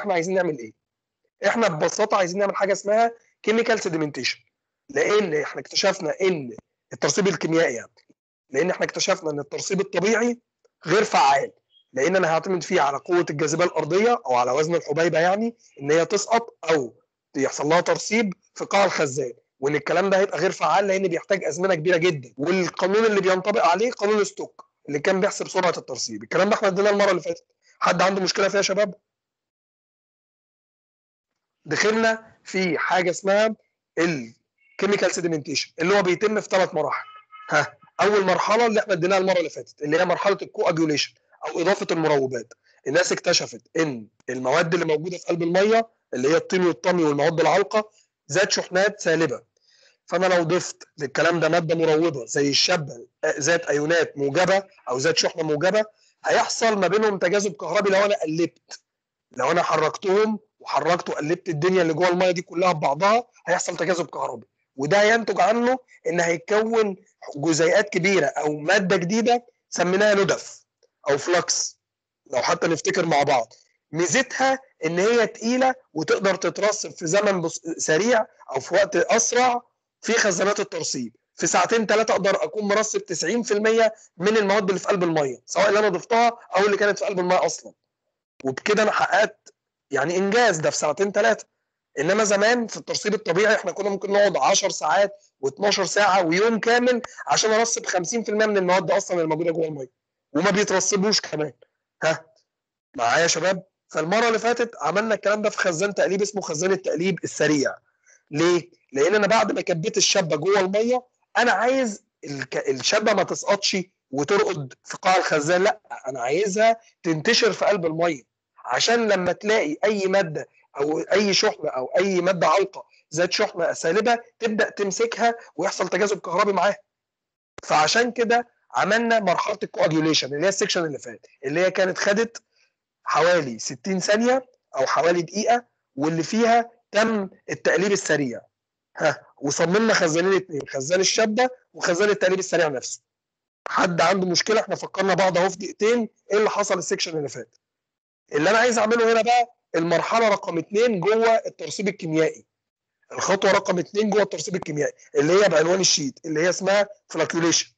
احنا عايزين نعمل ايه احنا ببساطه عايزين نعمل حاجه اسمها كيميكال سيديمنتيشن لان احنا اكتشفنا ان الترسيب الكيميائي يعني لان احنا اكتشفنا ان الترسيب الطبيعي غير فعال لان انا هعتمد فيه على قوه الجاذبيه الارضيه او على وزن الحبيبه يعني ان هي تسقط او يحصل لها ترسيب في قاع الخزان وان الكلام ده هيبقى غير فعال لان بيحتاج ازمنه كبيره جدا والقانون اللي بينطبق عليه قانون ستوك اللي كان بيحسب سرعه الترسيب الكلام ده احنا اديناه المره اللي فاتت حد عنده مشكله فيها يا شباب دخلنا في حاجه اسمها الكيميكال سيديمنتيشن اللي هو بيتم في ثلاث مراحل ها اول مرحله اللي احنا اديناها المره اللي فاتت اللي هي مرحله الكواجوليشن او اضافه المروبات الناس اكتشفت ان المواد اللي موجوده في قلب الميه اللي هي الطين والطمي والمواد العالقه ذات شحنات سالبه فانا لو ضفت للكلام ده ماده مروبه زي الشابه ذات ايونات موجبه او ذات شحنه موجبه هيحصل ما بينهم تجاذب كهربي لو انا قلبت لو انا حركتهم وحركت وقلبت الدنيا اللي جوه الميه دي كلها ببعضها هيحصل تجاذب كهربي وده ينتج عنه ان هيتكون جزيئات كبيره او ماده جديده سميناها ندف او فلكس لو حتى نفتكر مع بعض ميزتها ان هي تقيله وتقدر تترسب في زمن بس- سريع او في وقت اسرع في خزانات الترسيب في ساعتين ثلاثه اقدر اكون مرسب 90% من المواد اللي في قلب الميه سواء اللي انا ضفتها او اللي كانت في قلب الميه اصلا وبكده انا حققت يعني انجاز ده في ساعتين ثلاثه انما زمان في الترسيب الطبيعي احنا كنا ممكن نقعد 10 ساعات و12 ساعه ويوم كامل عشان ارسب 50% من المواد اصلا اللي موجوده جوه الميه وما بيترسبوش كمان ها معايا يا شباب فالمره اللي فاتت عملنا الكلام ده في خزان تقليب اسمه خزان التقليب السريع ليه لان انا بعد ما كبيت الشابه جوه الميه انا عايز الك... الشابه ما تسقطش وترقد في قاع الخزان لا انا عايزها تنتشر في قلب الميه عشان لما تلاقي اي ماده او اي شحنه او اي ماده عالقه ذات شحنه سالبه تبدا تمسكها ويحصل تجاذب كهربي معاها فعشان كده عملنا مرحله الكواجيوليشن اللي هي السكشن اللي فات اللي هي كانت خدت حوالي 60 ثانيه او حوالي دقيقه واللي فيها تم التقليب السريع ها وصممنا خزانين اتنين خزان الشابه وخزان التقليب السريع نفسه حد عنده مشكله احنا فكرنا بعض اهو في دقيقتين ايه اللي حصل السكشن اللي فات اللي انا عايز اعمله هنا بقى المرحله رقم اتنين جوه الترسيب الكيميائي الخطوه رقم اتنين جوه الترسيب الكيميائي اللي هي بعنوان الشيت اللي هي اسمها فلاكيوليشن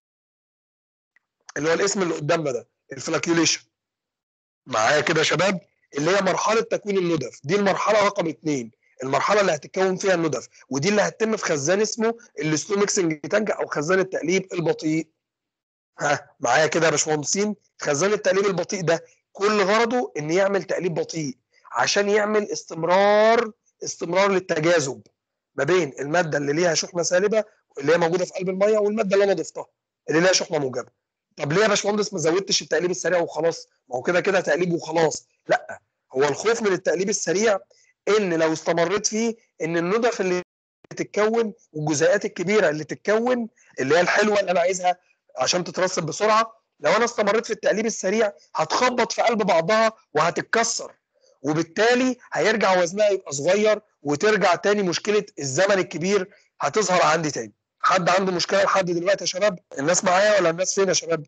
اللي هو الاسم اللي قدامنا ده الفلاكيوليشن معايا كده يا شباب اللي هي مرحله تكوين الندف دي المرحله رقم اتنين المرحله اللي هتتكون فيها الندف ودي اللي هتتم في خزان اسمه السلو ميكسنج تانك او خزان التقليب البطيء ها معايا كده يا باشمهندسين خزان التقليب البطيء ده كل غرضه ان يعمل تقليب بطيء عشان يعمل استمرار استمرار للتجاذب ما بين الماده اللي ليها شحنه سالبه اللي هي موجوده في قلب الميه والماده اللي انا ضفتها اللي ليها شحنه موجبه طب ليه يا باشمهندس ما زودتش التقليب السريع وخلاص ما هو كده كده تقليب وخلاص لا هو الخوف من التقليب السريع ان لو استمريت فيه ان الندف اللي تتكون والجزيئات الكبيره اللي تتكون اللي هي الحلوه اللي انا عايزها عشان تترسب بسرعه لو انا استمريت في التقليب السريع هتخبط في قلب بعضها وهتتكسر وبالتالي هيرجع وزنها يبقى صغير وترجع تاني مشكله الزمن الكبير هتظهر عندي تاني حد عنده مشكله لحد دلوقتي يا شباب الناس معايا ولا الناس فين يا شباب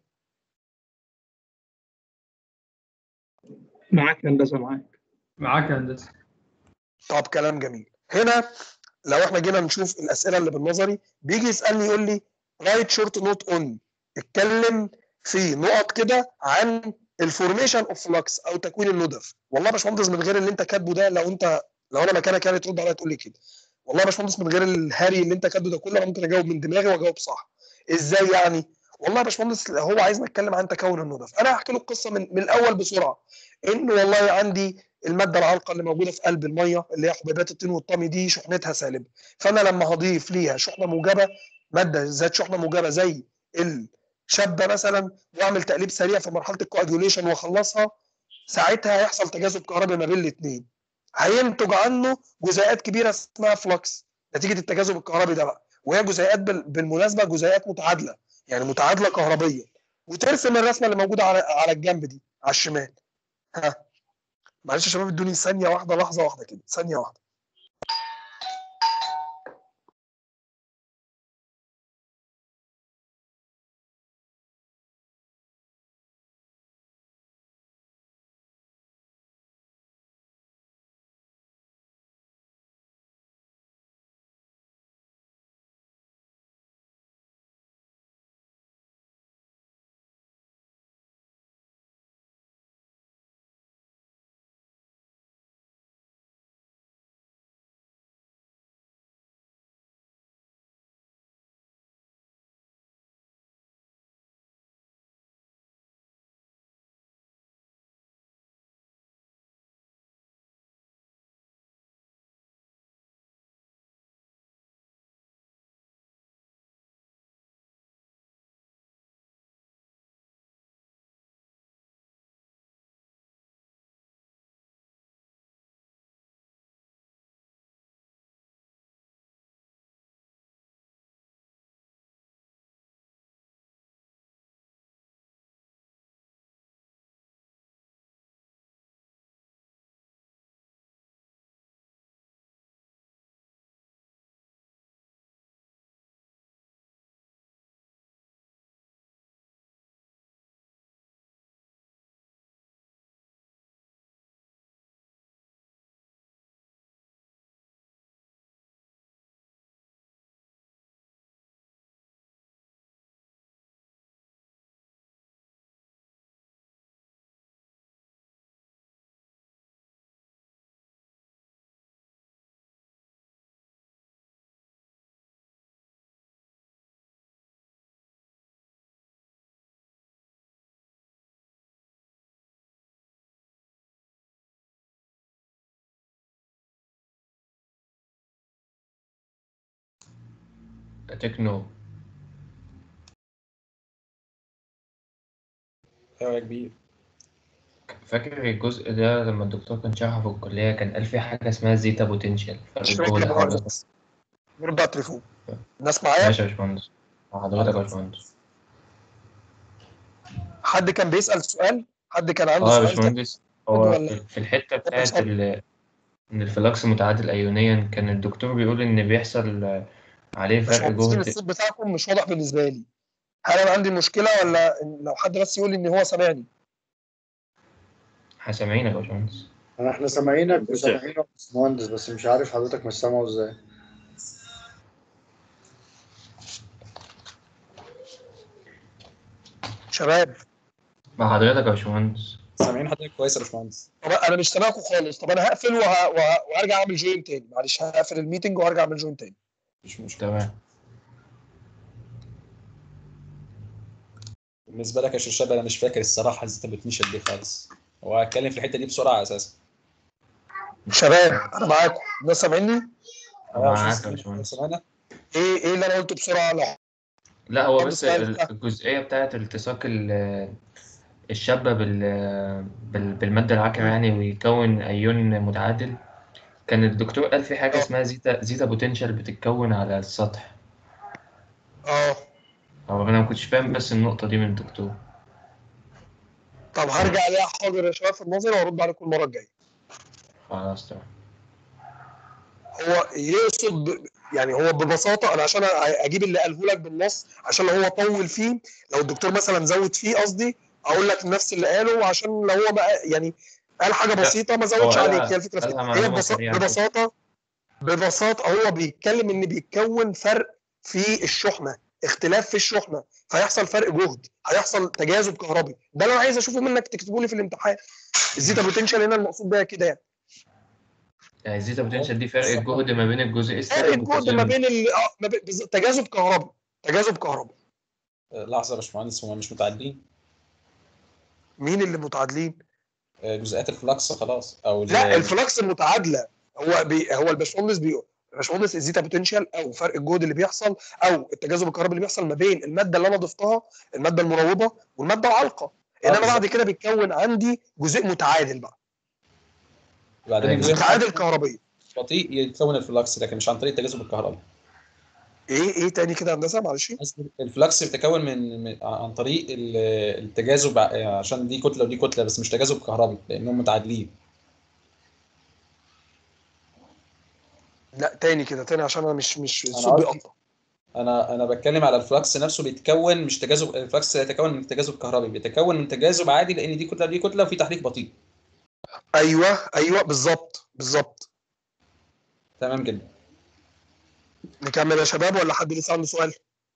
معاك هندسه معاك معاك يا هندسه طب كلام جميل هنا لو احنا جينا نشوف الاسئله اللي بالنظري بيجي يسالني يقول لي رايت شورت نوت اون اتكلم في نقط كده عن الفورميشن اوف فلكس او تكوين الندف والله يا باشمهندس من غير اللي انت كاتبه ده لو انت لو انا مكانك يعني ترد عليا تقول لي كده والله يا باشمهندس من غير الهري اللي انت كاتبه ده كله انا ممكن اجاوب من دماغي واجاوب صح ازاي يعني والله يا باشمهندس هو عايزنا نتكلم عن تكون الندف انا هحكي له القصه من, من الاول بسرعه ان والله عندي الماده العالقه اللي موجوده في قلب الميه اللي هي حبيبات الطين والطمي دي شحنتها سالبه فانا لما هضيف ليها شحنه موجبه ماده ذات شحنه موجبه زي الشابه مثلا واعمل تقليب سريع في مرحله الكواجوليشن واخلصها ساعتها هيحصل تجاذب كهربي ما بين الاثنين هينتج عنه جزيئات كبيره اسمها فلكس نتيجه التجاذب الكهربي ده بقى وهي جزيئات بال- بالمناسبه جزيئات متعادله يعني متعادله كهربيا وترسم الرسمه اللي موجوده على على الجنب دي على الشمال ها معلش يا شباب ادوني ثانيه واحده لحظه واحده كده ثانيه واحده تكنو ايوه يا كبير فاكر الجزء ده لما الدكتور كان شرحه في الكلية كان قال في حاجة اسمها زيتا بوتنشال فرق مش الجهد فاكر حوالين بس غير بقى التليفون الناس معايا ماشي يا باشمهندس مع حضرتك يا باشمهندس حد كان بيسأل سؤال حد كان عنده اه يا سؤال تاني؟ باشمهندس هو ولا- في- في الحتة بتاعت اتفضل. ال- إن الفلكس متعادل أيونيا كان الدكتور بيقول إن بيحصل آه، عليه فرق باشمهندسين جهد الصوت بتاعكم مش واضح بالنسبه لي هل انا عندي مشكله ولا إن- لو حد بس يقول لي ان هو سامعني سامعينك يا باشمهندس انا احنا سامعينك وسامعينك يا باشمهندس بس مش عارف حضرتك مش سامعه ازاي شباب مع حضرتك يا باشمهندس سامعين حضرتك كويس يا باشمهندس طب انا مش سامعكم خالص طب انا هقفل وه... وه... وهرجع اعمل جوين تاني معلش هقفل الميتنج وهرجع اعمل جوين تاني مش مشكله تمام بالنسبه لك يا شرشاب انا مش فاكر الصراحه ازاي انت بتنشد دي خالص هو هتكلم في الحته دي بسرعه اساسا شباب انا معاكم الناس سامعيني معاك يا باشمهندس سامعنا ايه ايه اللي انا قلته بسرعه لا لا هو طب بس السؤال ال- ده. الجزئية بتاعت التصاق ال- الشابة بال بال- بالمادة العاكرة يعني ويكون أيون متعادل كان الدكتور قال في حاجة اه. اسمها زيتا زيتا بوتنشال بتتكون على السطح اه هو أنا ما كنتش فاهم بس النقطة دي من الدكتور طب هرجع عليها حاضر يا شباب في النظر وارد عليكم المره الجايه خلاص تمام هو يقصد ب- يعني هو ببساطه انا عشان أ- اجيب اللي قاله لك بالنص عشان لو هو طول فيه لو الدكتور مثلا زود فيه قصدي اقول لك نفس اللي قاله وعشان لو هو بقى يعني قال حاجه لا، بسيطه ما هو زودش قالها- عليك هي الفكره في قالها كده. هي معلومة ببسا- سريعة كده. ببساطه ببساطه هو بيتكلم ان بيتكون فرق في الشحنه اختلاف في الشحنه فيحصل فرق جهد هيحصل تجاذب كهربي ده اللي انا عايز اشوفه منك تكتبه لي في الامتحان الزيتا بوتنشال هنا المقصود بيها كده يعني يعني زيتا بوتنشال دي فرق الجهد ما بين الجزء فرق السالب الجهد والجزء ما الموجب. بين ال- آه، ما بين- بز- تجاذب كهربي تجاذب كهربي آه، لحظه يا باشمهندس هم مش متعادلين مين اللي متعادلين؟ آه، جزيئات الفلكس خلاص او ال- لا الفلكس متعادله هو بي هو الباشمهندس بي الباشمهندس الزيتا بوتنشال او فرق الجهد اللي بيحصل او التجاذب الكهربي اللي بيحصل ما بين الماده اللي انا ضفتها الماده المروبه والماده العالقه انما بالظبط. بعد كده بيتكون عندي جزيء متعادل بقى بعدين الجزيء متعادل كهربيا بطيء يتكون الفلكس لكن مش عن طريق التجاذب الكهربي ايه ايه تاني كده يا هندسه معلش قصدي الفلكس بيتكون من من- عن طريق ال- التجاذب ع- عشان دي كتله ودي كتله بس مش تجاذب كهربي لانهم متعادلين لا تاني كده تاني عشان انا مش مش أنا الصوت قصدي- بيقطع انا انا بتكلم على الفلكس نفسه بيتكون مش تجاذب الفلكس لا يتكون من تجاذب كهربي بيتكون من تجاذب عادي لان دي كتله ودي كتله وفي تحريك بطيء ايوه ايوه بالظبط بالظبط تمام جدا نكمل يا شباب ولا حد لسه عنده سؤال؟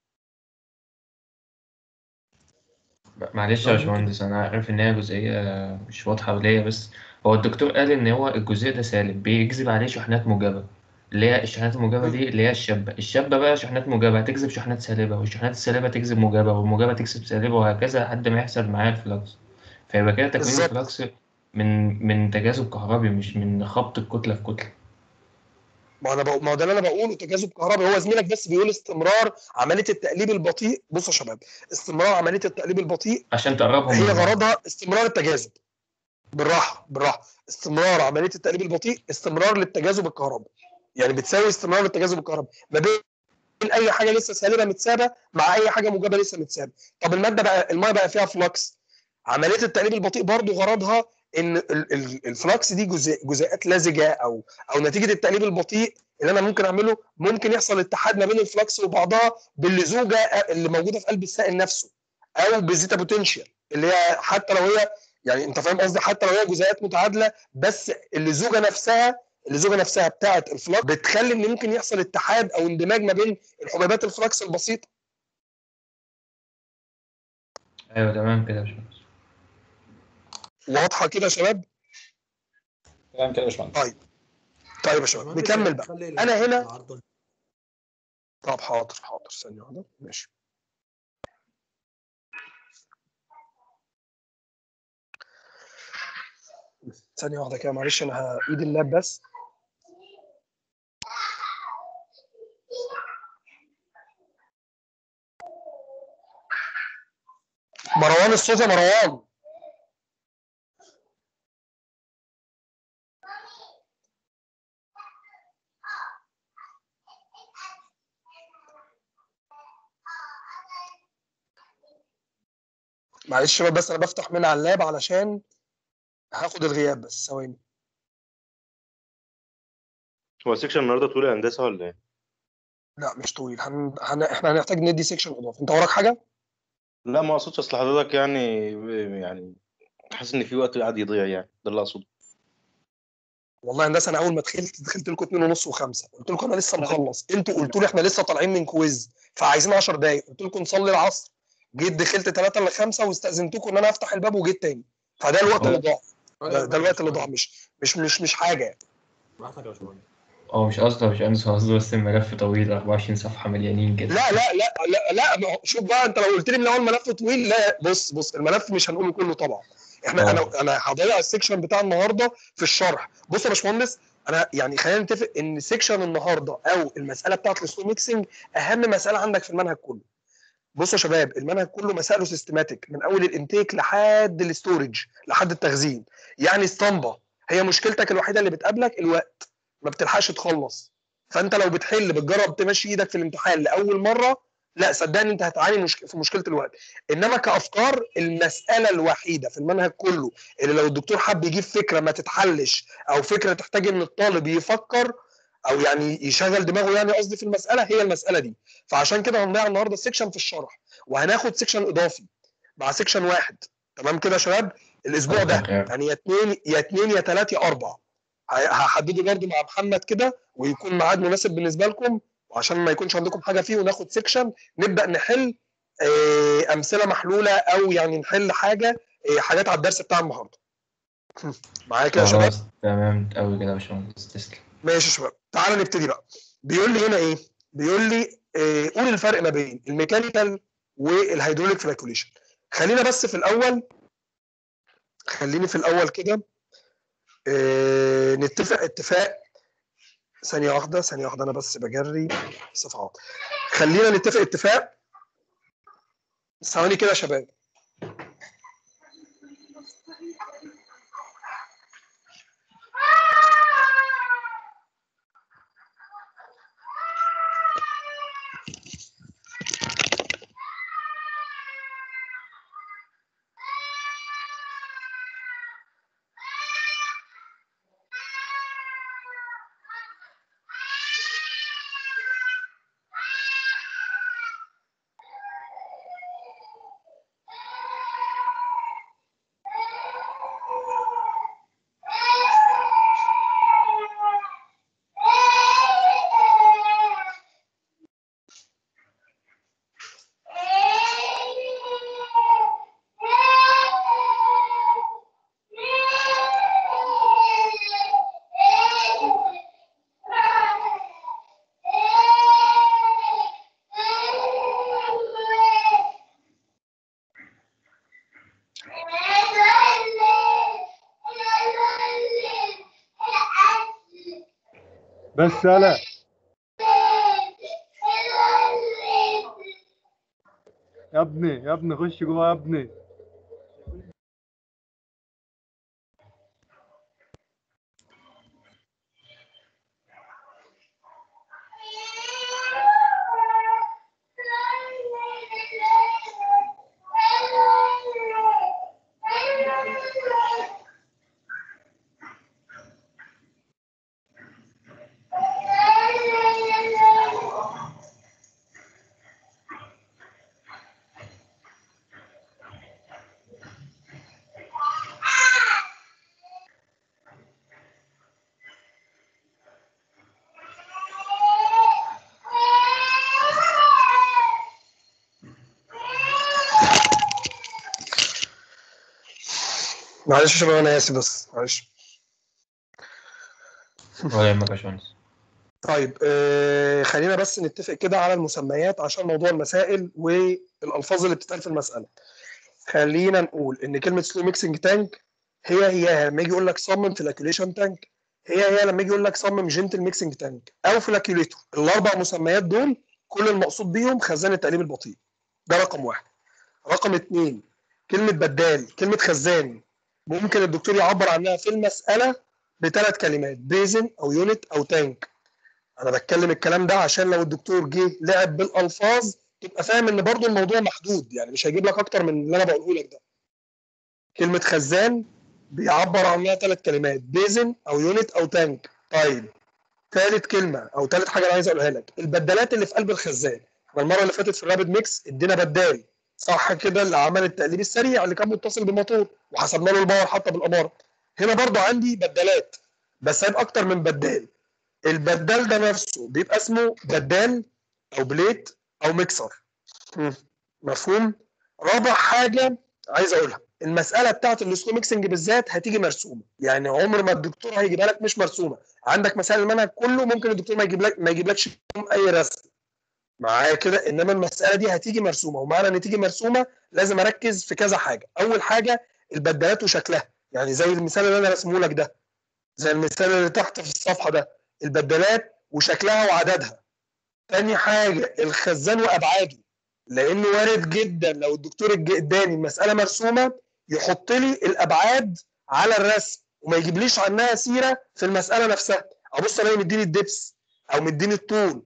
معلش يا باشمهندس انا عارف ان هي جزئيه مش واضحه ليا بس هو الدكتور قال ان هو الجزء ده سالب بيجذب عليه شحنات موجبه اللي هي الشحنات الموجبه دي اللي هي الشابه الشابه بقى شحنات موجبه هتجذب شحنات سالبه والشحنات السالبه تجذب موجبه والموجبه تجذب سالبه وهكذا لحد ما يحصل معايا الفلكس فيبقى كده تكوين بالظبط. الفلكس من من تجاذب كهربي مش من خبط الكتله في كتله ما انا بقول ما هو ده اللي انا بقوله تجاذب كهربي هو زميلك بس بيقول استمرار عمليه التقليب البطيء بصوا يا شباب استمرار عمليه التقليب البطيء عشان تقربهم هي من بعض. غرضها استمرار التجاذب بالراحه بالراحه استمرار عمليه التقليب البطيء استمرار للتجاذب الكهربي يعني بتساوي استمرار للتجاذب الكهربي ما بين اي حاجه لسه سالبه متسابه مع اي حاجه موجبه لسه متسابه طب الماده بقى الميه بقى فيها فلكس عمليه التقليب البطيء برضو غرضها ان ال- ال- الفلكس دي جزيء جزيئات لزجه او او نتيجه التقليب البطيء اللي انا ممكن اعمله ممكن يحصل اتحاد ما بين الفلكس وبعضها باللزوجه اللي موجوده في قلب السائل نفسه او بالزيتا بوتنشال اللي هي حتى لو هي يعني انت فاهم قصدي حتى لو هي جزيئات متعادله بس اللزوجه نفسها اللزوجه نفسها بتاعه الفلكس بتخلي ان ممكن يحصل اتحاد او اندماج ما بين الحبيبات الفلكس البسيطه ايوه تمام كده يا باشمهندس واضحه كده يا شباب تمام كده يا باشمهندس طيب طيب يا شباب نكمل بقى أنا هنا- طب حاضر حاضر ثانيه واحده ماشي ثانيه واحده كده معلش انا ه- ايد اللاب بس الصوت يا مروان معلش يا شباب بس انا بفتح من على اللاب علشان هاخد الغياب بس ثواني هو السكشن النهارده طول هندسه ولا ايه؟ لا مش طويل هن... هن... احنا هنحتاج ندي سيكشن اضافي انت وراك حاجه لا ما اقصدش اصل حضرتك يعني يعني حاسس ان في وقت قاعد يضيع يعني ده اللي اقصده والله هندسه انا اول ما دخلت دخلت لكم 2 ونص و5 قلت لكم انا لسه مخلص انتوا قلتوا لي احنا لسه طالعين من كويز فعايزين 10 دقايق قلت لكم نصلي العصر جيت دخلت 3 ل 5 واستاذنتكم ان انا افتح الباب وجيت تاني فده الوقت اللي ضاع ده, ده الوقت اللي ضاع مش مش مش مش حاجه يعني. براحتك يا باشمهندس هو مش قصده مش قصده هو قصده بس الملف طويل 24 صفحة مليانين كده لا لا لا لا لا ما هو- شوف بقى انت لو قلت لي من الاول ملف طويل لا بص بص الملف مش هنقوله كله طبعا احنا آه. انا انا هضيع السكشن بتاع النهارده في الشرح بص يا باشمهندس انا يعني خلينا نتفق ان سيكشن النهارده او المساله بتاعت السلو ميكسنج اهم مساله عندك في المنهج كله بصوا يا شباب المنهج كله مسائله سيستماتيك من اول الانتيك لحد الاستورج لحد التخزين يعني اسطمبه هي مشكلتك الوحيده اللي بتقابلك الوقت ما بتلحقش تخلص فانت لو بتحل بتجرب تمشي ايدك في الامتحان لاول مره لا صدقني انت هتعاني مشك... في مشكله الوقت انما كافكار المساله الوحيده في المنهج كله اللي لو الدكتور حب يجيب فكره ما تتحلش او فكره تحتاج ان الطالب يفكر او يعني يشغل دماغه يعني قصدي في المساله هي المساله دي فعشان كده هنضيع النهارده سيكشن في الشرح وهناخد سيكشن اضافي مع سيكشن واحد تمام كده يا شباب الاسبوع ده يعني يا اتنين يا اتنين يا تلات يا اربع ه- هحدده برضه مع محمد كده ويكون ميعاد مناسب بالنسبه لكم وعشان ما يكونش عندكم حاجه فيه وناخد سيكشن نبدا نحل آه، امثله محلوله او يعني نحل حاجه آه، حاجات على الدرس بتاع النهارده معايا كده يا شباب خلاص تمام قوي كده يا باشمهندس تسلم ماشي يا شباب تعالى نبتدي بقى بيقول لي هنا ايه بيقول لي آه، قول الفرق ما بين الميكانيكال والهيدروليك فلاكوليشن خلينا بس في الاول خليني في الاول كده آه، نتفق اتفاق ثانية واحدة ثانية واحدة أنا بس بجري صفحات خلينا نتفق اتفاق ثواني كده يا شباب بس انا يا ابني يا ابني خش جوه يا ابني معلش يا شباب أنا آسف بس معلش ولا يهمك يا باشمهندس طيب آه خلينا بس نتفق كده على المسميات عشان موضوع المسائل والألفاظ اللي بتتقال في المسألة خلينا نقول إن كلمة سلو ميكسنج تانك هي هي لما يجي يقول لك صمم فلاكيوليشن تانك هي هي لما يجي يقول لك صمم جنتل ميكسنج تانك او فلاكيوليتور الاربع مسميات دول كل المقصود بيهم خزان التقليب البطيء ده رقم واحد رقم اتنين كلمه بدال كلمه خزان ممكن الدكتور يعبر عنها في المساله بثلاث كلمات بيزن او يونت او تانك انا بتكلم الكلام ده عشان لو الدكتور جه لعب بالالفاظ تبقى فاهم ان برضو الموضوع محدود يعني مش هيجيب لك اكتر من اللي انا بقوله لك ده كلمه خزان بيعبر عنها ثلاث كلمات بيزن او يونت او تانك طيب ثالث كلمه او ثالث حاجه انا عايز اقولها لك البدالات اللي في قلب الخزان احنا المره اللي فاتت في الرابد ميكس ادينا بدال صح كده اللي عمل التقليب السريع اللي كان متصل بالموتور وحسبنا له الباور حتى بالاماره هنا برضو عندي بدالات بس هيبقى اكتر من بدال البدال ده نفسه بيبقى اسمه بدال او بليت او ميكسر مم. مفهوم رابع حاجه عايز اقولها المساله بتاعت السلو ميكسنج بالذات هتيجي مرسومه يعني عمر ما الدكتور هيجيبها لك مش مرسومه عندك مسائل المنهج كله ممكن الدكتور ما يجيب لك ما يجيبلكش فيهم اي رسم معايا كده انما المساله دي هتيجي مرسومه ومعنى ان تيجي مرسومه لازم اركز في كذا حاجه اول حاجه البدلات وشكلها يعني زي المثال اللي انا رسمه لك ده زي المثال اللي تحت في الصفحه ده البدلات وشكلها وعددها تاني حاجه الخزان وابعاده لانه وارد جدا لو الدكتور الج- اداني المساله مرسومه يحط لي الابعاد على الرسم وما يجيبليش عنها سيره في المساله نفسها ابص الاقي مديني الدبس او مديني الطول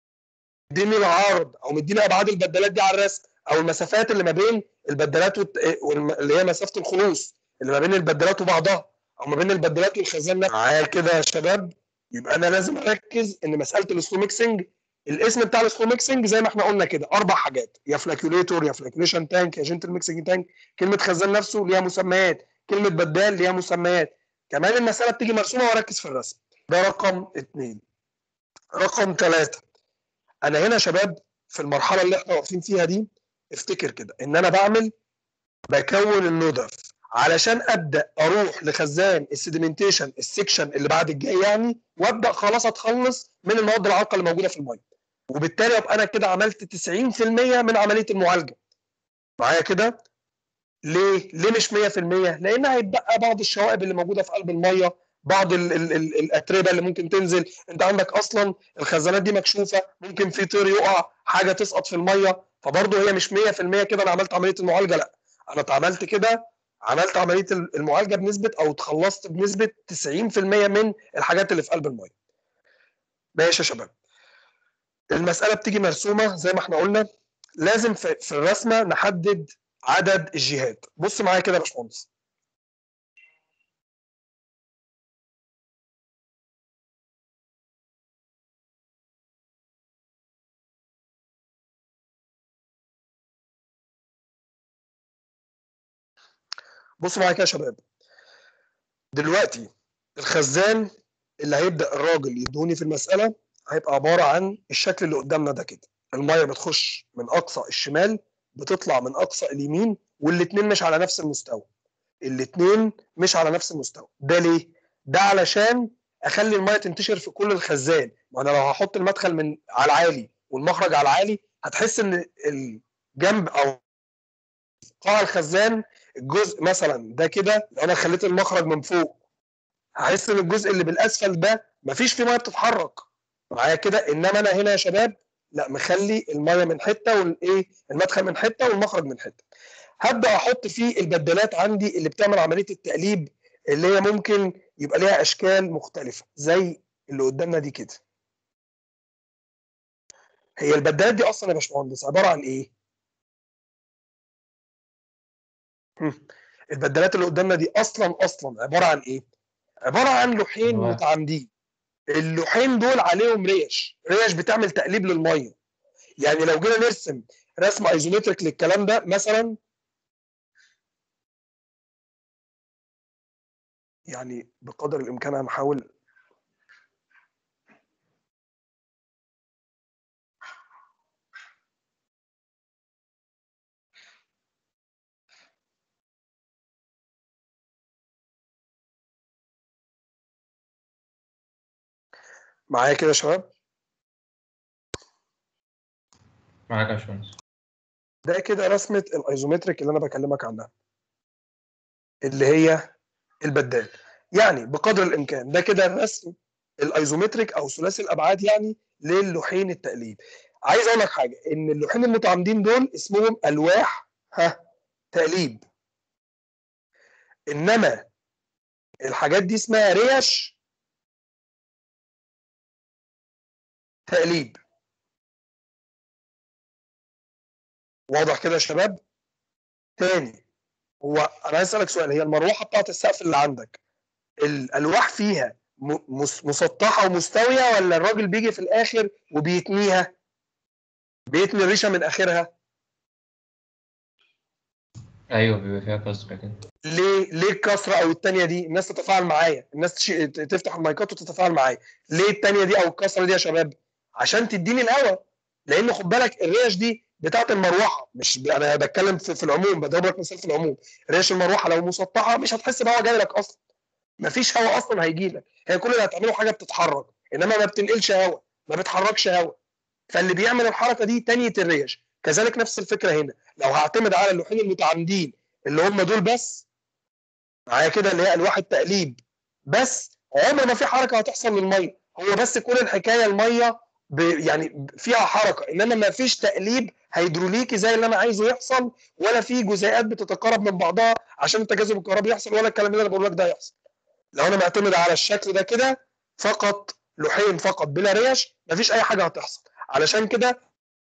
مديني العرض او مديني ابعاد البدلات دي على الرسم او المسافات اللي ما بين البدلات والت... والم... اللي هي مسافه الخلوص اللي ما بين البدلات وبعضها او ما بين البدلات والخزان نفسه معايا كده يا شباب يبقى انا لازم اركز ان مساله السلو ميكسنج الاسم بتاع السلو ميكسنج زي ما احنا قلنا كده اربع حاجات يا فلاكيوليتور يا فلاكيوليشن تانك يا جنتل ميكسنج تانك كلمه خزان نفسه ليها مسميات كلمه بدال ليها مسميات كمان المساله بتيجي مرسومه واركز في الرسم ده رقم اثنين رقم ثلاثة انا هنا يا شباب في المرحله اللي احنا واقفين فيها دي افتكر كده ان انا بعمل بكون الندف علشان ابدا اروح لخزان السيديمنتيشن السكشن اللي بعد الجاي يعني وابدا خلاص اتخلص من المواد العالقه اللي موجوده في الميه وبالتالي ابقى انا كده عملت 90% من عمليه المعالجه معايا كده ليه ليه مش 100% لان هيتبقى بعض الشوائب اللي موجوده في قلب الميه بعض ال ال ال الاتربه اللي ممكن تنزل انت عندك اصلا الخزانات دي مكشوفه ممكن في طير يقع حاجه تسقط في الميه فبرضه هي مش 100% كده انا عملت عمليه المعالجه لا انا اتعاملت كده عملت عمليه المعالجه بنسبه او اتخلصت بنسبه 90% من الحاجات اللي في قلب الميه. ماشي يا شباب. المساله بتيجي مرسومه زي ما احنا قلنا لازم في, في الرسمه نحدد عدد الجهات. بص معايا كده يا باشمهندس. بصوا معايا كده يا شباب دلوقتي الخزان اللي هيبدا الراجل يدوني في المساله هيبقى عباره عن الشكل اللي قدامنا ده كده الميه بتخش من اقصى الشمال بتطلع من اقصى اليمين والاثنين مش على نفس المستوى الاثنين مش على نفس المستوى ده ليه ده علشان اخلي الميه تنتشر في كل الخزان وانا لو هحط المدخل من على العالي والمخرج على العالي هتحس ان الجنب او قاع الخزان الجزء مثلا ده كده لو انا خليت المخرج من فوق هحس ان الجزء اللي بالاسفل ده مفيش فيه ميه بتتحرك معايا كده انما انا هنا يا شباب لا مخلي الميه من حته والايه المدخل من حته والمخرج من حته هبدا احط فيه البدلات عندي اللي بتعمل عمليه التقليب اللي هي ممكن يبقى ليها اشكال مختلفه زي اللي قدامنا دي كده هي البدلات دي اصلا يا باشمهندس عباره عن ايه هم. البدلات اللي قدامنا دي اصلا اصلا عباره عن ايه عباره عن لوحين أيوة. متعامدين اللوحين دول عليهم ريش ريش بتعمل تقليب للميه يعني لو جينا نرسم رسم ايزومتريك للكلام ده مثلا يعني بقدر الامكان هنحاول معايا كده يا شباب معاك يا باشمهندس ده كده رسمه الايزومتريك اللي انا بكلمك عنها اللي هي البدال يعني بقدر الامكان ده كده الرسم الايزومتريك او ثلاثي الابعاد يعني للوحين التقليب عايز اقول لك حاجه ان اللوحين المتعامدين دول اسمهم الواح ها تقليب انما الحاجات دي اسمها ريش تقليب واضح كده يا شباب تاني هو انا عايز اسالك سؤال هي المروحه بتاعت السقف اللي عندك الالواح فيها م- مس- مسطحه ومستويه ولا الراجل بيجي في الاخر وبيتنيها بيتني الريشه من اخرها ايوه بيبقى فيها كسر كده ليه ليه الكسره او الثانيه دي الناس تتفاعل معايا الناس تشي... تفتح المايكات وتتفاعل معايا ليه الثانيه دي او الكسره دي يا شباب عشان تديني الهواء لان خد بالك الريش دي بتاعت المروحه مش ب... انا بتكلم في, في العموم بضرب لك مثال في العموم ريش المروحه لو مسطحه مش هتحس بهواء جاي لك اصلا مفيش هواء اصلا هيجي لك هي كل اللي هتعمله حاجه بتتحرك انما ما بتنقلش هواء ما بتحركش هواء فاللي بيعمل الحركه دي تانية الريش كذلك نفس الفكره هنا لو هعتمد على اللوحين المتعامدين اللي هم دول بس معايا كده اللي هي الواح التقليب بس عمر ما في حركه هتحصل للميه هو بس كل الحكايه الميه ب يعني فيها حركه انما ما فيش تقليب هيدروليكي زي اللي انا عايزه يحصل ولا في جزيئات بتتقارب من بعضها عشان التجاذب الكهربي يحصل ولا الكلام اللي انا بقول لك ده يحصل لو انا معتمد على الشكل ده كده فقط لوحين فقط بلا ريش مفيش اي حاجه هتحصل علشان كده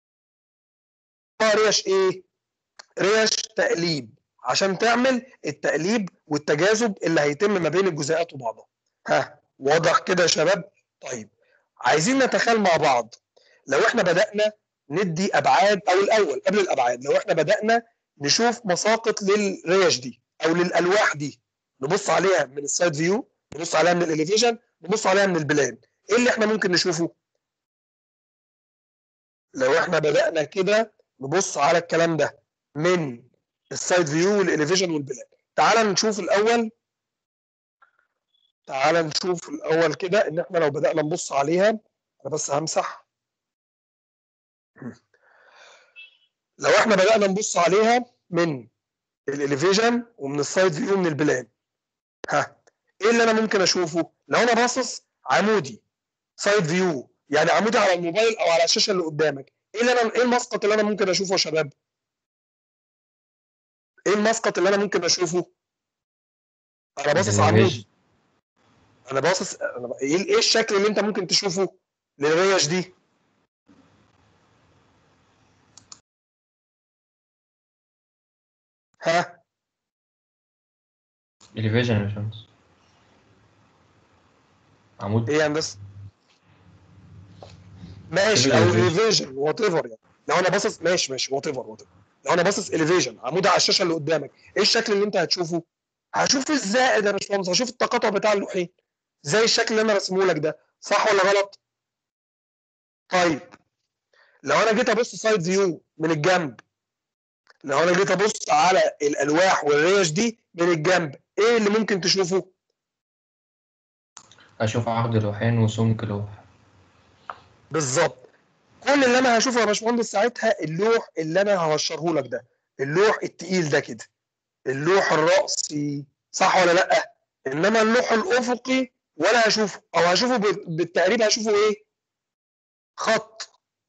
ريش ايه ريش تقليب عشان تعمل التقليب والتجاذب اللي هيتم ما بين الجزيئات وبعضها ها واضح كده يا شباب طيب عايزين نتخيل مع بعض لو احنا بدأنا ندي ابعاد او الاول قبل الابعاد لو احنا بدأنا نشوف مساقط للريش دي او للالواح دي نبص عليها من السايد فيو نبص عليها من الاليفيشن نبص عليها من البلان ايه اللي احنا ممكن نشوفه لو احنا بدأنا كده نبص على الكلام ده من السايد فيو والاليفيشن والبلان تعال نشوف الاول تعال نشوف الاول كده ان احنا لو بدأنا نبص عليها انا بس همسح لو احنا بدأنا نبص عليها من الاليفيشن ومن السايد فيو ومن البلان ها ايه اللي انا ممكن اشوفه لو انا باصص عمودي سايد فيو يعني عمودي على الموبايل او على الشاشه اللي قدامك ايه اللي انا ايه المسقط اللي انا ممكن اشوفه يا شباب ايه المسقط اللي انا ممكن اشوفه انا باصص عمودي انا باصص أنا ب... ايه إيه الشكل اللي انت ممكن تشوفه للريش دي ها الفيجن يا شمس عمود ايه يا هندسه ماشي او Elevation. اليفيجن وات ايفر يعني لو انا باصص ماشي ماشي وات ايفر وات لو انا باصص اليفيجن عمود على الشاشه اللي قدامك ايه الشكل اللي انت هتشوفه هشوف الزائد يا باشمهندس هشوف التقاطع بتاع اللوحين زي الشكل اللي انا رسمه لك ده صح ولا غلط طيب لو انا جيت ابص سايد فيو من الجنب لو انا جيت ابص على الالواح والريش دي من الجنب ايه اللي ممكن تشوفه اشوف عرض لوحين وسمك لوح بالظبط كل اللي انا هشوفه يا باشمهندس ساعتها اللوح اللي انا هوشره لك ده اللوح التقيل ده كده اللوح الرأسي صح ولا لا انما اللوح الافقي ولا هشوفه او هشوفه بال- بالتقريب هشوفه ايه خط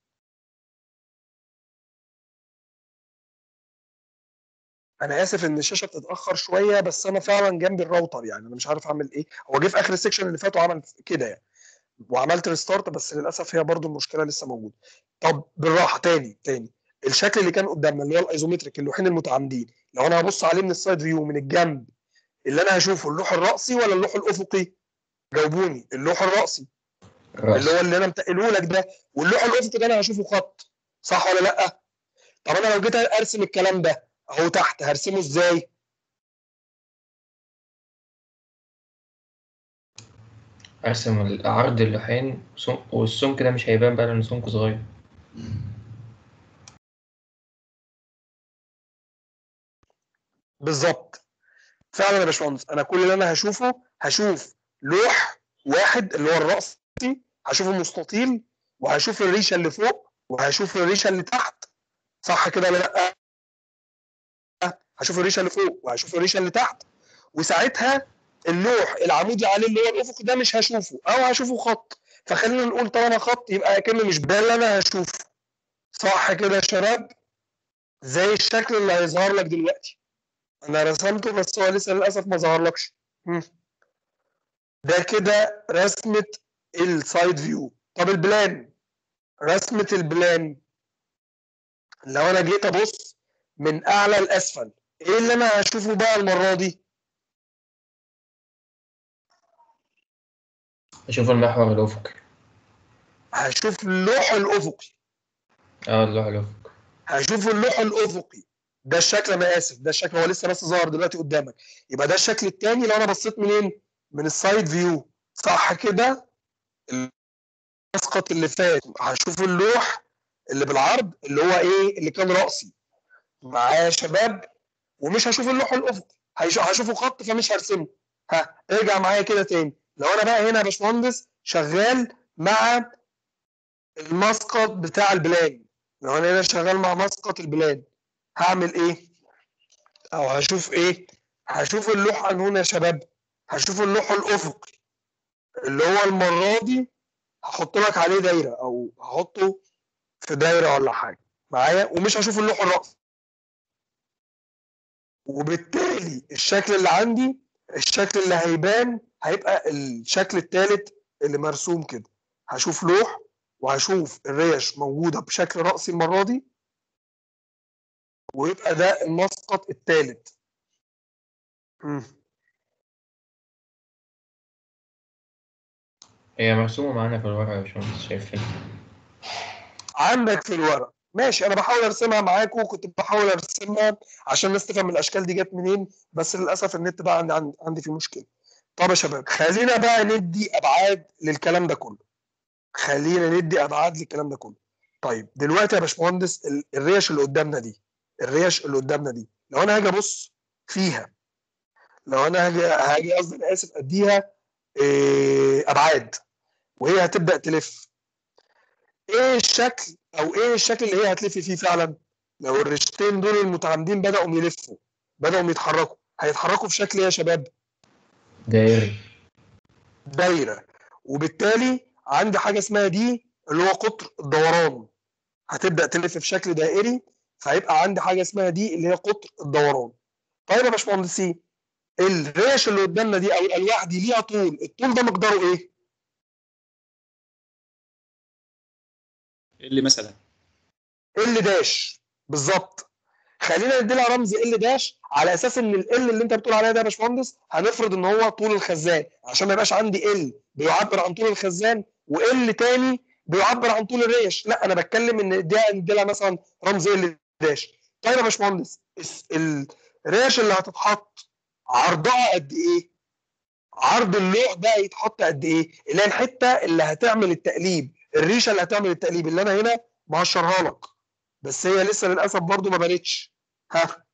انا اسف ان الشاشه بتتاخر شويه بس انا فعلا جنبي الراوتر يعني انا مش عارف اعمل ايه هو جه في اخر السكشن اللي فات وعمل كده يعني وعملت ريستارت بس للاسف هي برضو المشكله لسه موجوده طب بالراحه تاني تاني الشكل اللي كان قدامنا اللي هو الايزومتريك اللوحين المتعامدين لو انا هبص عليه من السايد فيو من الجنب اللي انا هشوفه اللوح الرأسي ولا اللوح الافقي جاوبوني اللوح الرأسي اللي هو اللي انا متقله لك ده واللوح الافقي ده انا هشوفه خط صح ولا لا طب انا لو جيت ارسم الكلام ده اهو تحت هرسمه ازاي ارسم عرض اللوحين سم- والسمك ده مش هيبان بقى لانه سمك صغير بالظبط فعلا يا باشمهندس انا كل اللي انا هشوفه هشوف لوح واحد اللي هو الرأسي هشوفه مستطيل وهشوف الريشه اللي فوق وهشوف الريشه اللي تحت صح كده ولا لا هشوف الريشه اللي فوق وهشوف الريشه اللي تحت وساعتها اللوح العمودي عليه اللي هو الافق ده مش هشوفه او هشوفه خط فخلينا نقول طالما خط يبقى كأنه مش ده اللي انا هشوفه صح كده يا شباب زي الشكل اللي هيظهر لك دلوقتي انا رسمته بس هو لسه للاسف ما ظهرلكش مم. ده كده رسمه السايد فيو طب البلان رسمه البلان لو انا جيت ابص من اعلى لاسفل ايه اللي انا هشوفه بقى المره دي اشوف المحور الافقي هشوف اللوح الافقي اه اللوح الافقي هشوف اللوح الافقي ده الشكل انا اسف ده الشكل هو لسه بس ظاهر دلوقتي قدامك يبقى ده الشكل الثاني لو انا بصيت منين من السايد فيو صح كده المسقط اللي فات هشوف اللوح اللي بالعرض اللي هو ايه اللي كان راسي معايا يا شباب ومش هشوف اللوح الافقي هيش- هشوفه خط فمش هرسمه ها ارجع معايا كده تاني لو انا بقى هنا يا باشمهندس شغال مع المسقط بتاع البلان لو انا هنا شغال مع مسقط البلان هعمل ايه او هشوف ايه هشوف اللوح عن هنا يا شباب هشوف اللوح الافقي اللي هو المره دي هحط لك عليه دايره او هحطه في دايره ولا حاجه معايا ومش هشوف اللوح الرأسي وبالتالي الشكل اللي عندي الشكل اللي هيبان هيبقى الشكل الثالث اللي مرسوم كده هشوف لوح وهشوف الريش موجوده بشكل رأسي المره دي ويبقى ده المسقط الثالث هي مرسومة معانا في الورقة يا باشمهندس شايفين عندك في الورق ماشي انا بحاول ارسمها معاكم وكنت بحاول ارسمها عشان الناس تفهم الاشكال دي جت منين بس للاسف النت بقى عندي عندي, عندي فيه مشكله طب يا شباب خلينا بقى ندي ابعاد للكلام ده كله خلينا ندي ابعاد للكلام ده كله طيب دلوقتي يا باشمهندس ال- الريش اللي قدامنا دي الريش اللي قدامنا دي لو انا هاجي ابص فيها لو انا هاجي هاجي قصدي انا اسف اديها إيه ابعاد وهي هتبدا تلف ايه الشكل او ايه الشكل اللي هي هتلف فيه فعلا لو الرشتين دول المتعامدين بداوا يلفوا بداوا يتحركوا هيتحركوا في شكل ايه يا شباب دايري دايره وبالتالي عندي حاجه اسمها دي اللي هو قطر الدوران هتبدا تلف في شكل دائري فهيبقى عندي حاجه اسمها دي اللي هي قطر الدوران طيب يا باشمهندسين الريش اللي قدامنا دي او الالواح دي ليها طول الطول ده مقداره ايه اللي مثلا ال داش بالظبط خلينا ندي لها رمز ال داش على اساس ان ال اللي انت بتقول عليها ده يا باشمهندس هنفرض ان هو طول الخزان عشان ما يبقاش عندي ال بيعبر عن طول الخزان وال تاني بيعبر عن طول الريش لا انا بتكلم ان دي ندي لها مثلا رمز ال داش طيب يا باشمهندس الس- الريش اللي هتتحط عرضها قد ايه؟ عرض اللوح ده يتحط قد ايه؟ اللي هي الحته اللي هتعمل التقليب الريشه اللي هتعمل التقليب اللي انا هنا مهشرها لك بس هي لسه للاسف برضو ما بانتش ها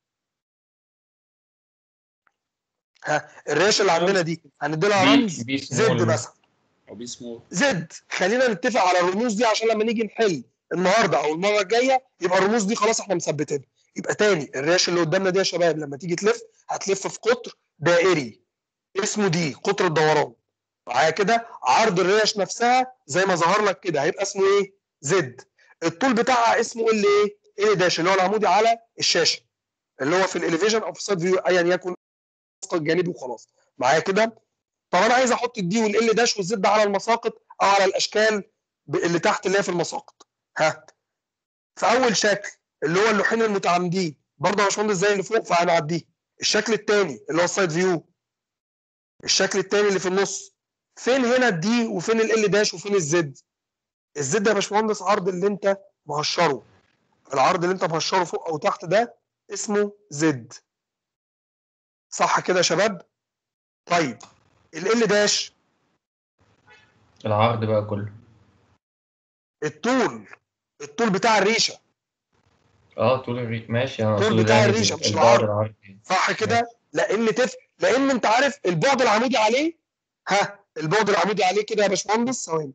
ها الريشه اللي عندنا دي هندي لها بي رمز بي زد سمول مثلا او بي سمول زد خلينا نتفق على الرموز دي عشان لما نيجي نحل النهارده او المره الجايه يبقى الرموز دي خلاص احنا مثبتينها يبقى تاني الريش اللي قدامنا دي يا شباب لما تيجي تلف هتلف في قطر دائري اسمه دي قطر الدوران معايا كده عرض الريش نفسها زي ما ظهر لك كده هيبقى اسمه ايه زد الطول بتاعها اسمه ال ايه ال داش اللي هو العمودي على الشاشه اللي هو في الاليفيجن او في السايد فيو ايا يكن المسقط الجانبي وخلاص معايا كده طب انا عايز احط الدي والال داش والزد على المساقط او على الاشكال ب- اللي تحت اللي هي في المساقط ها في اول شكل اللي هو اللوحين المتعامدين برضه يا باشمهندس زي اللي فوق فهنعديه الشكل الثاني اللي هو السايد فيو الشكل الثاني اللي في النص فين هنا الدي وفين ال داش وفين الزد الزد يا باشمهندس عرض اللي انت مهشره العرض اللي انت مهشره فوق او تحت ده اسمه زد صح كده يا شباب طيب ال داش العرض بقى كله الطول الطول بتاع الريشه اه طول الري ماشي انا طول اقصد بتاع يعني الريشة، مش البعد العرض. العرضي صح كده لان تف لان انت عارف البعد العمودي عليه ها البعد العمودي عليه كده يا باشمهندس ثواني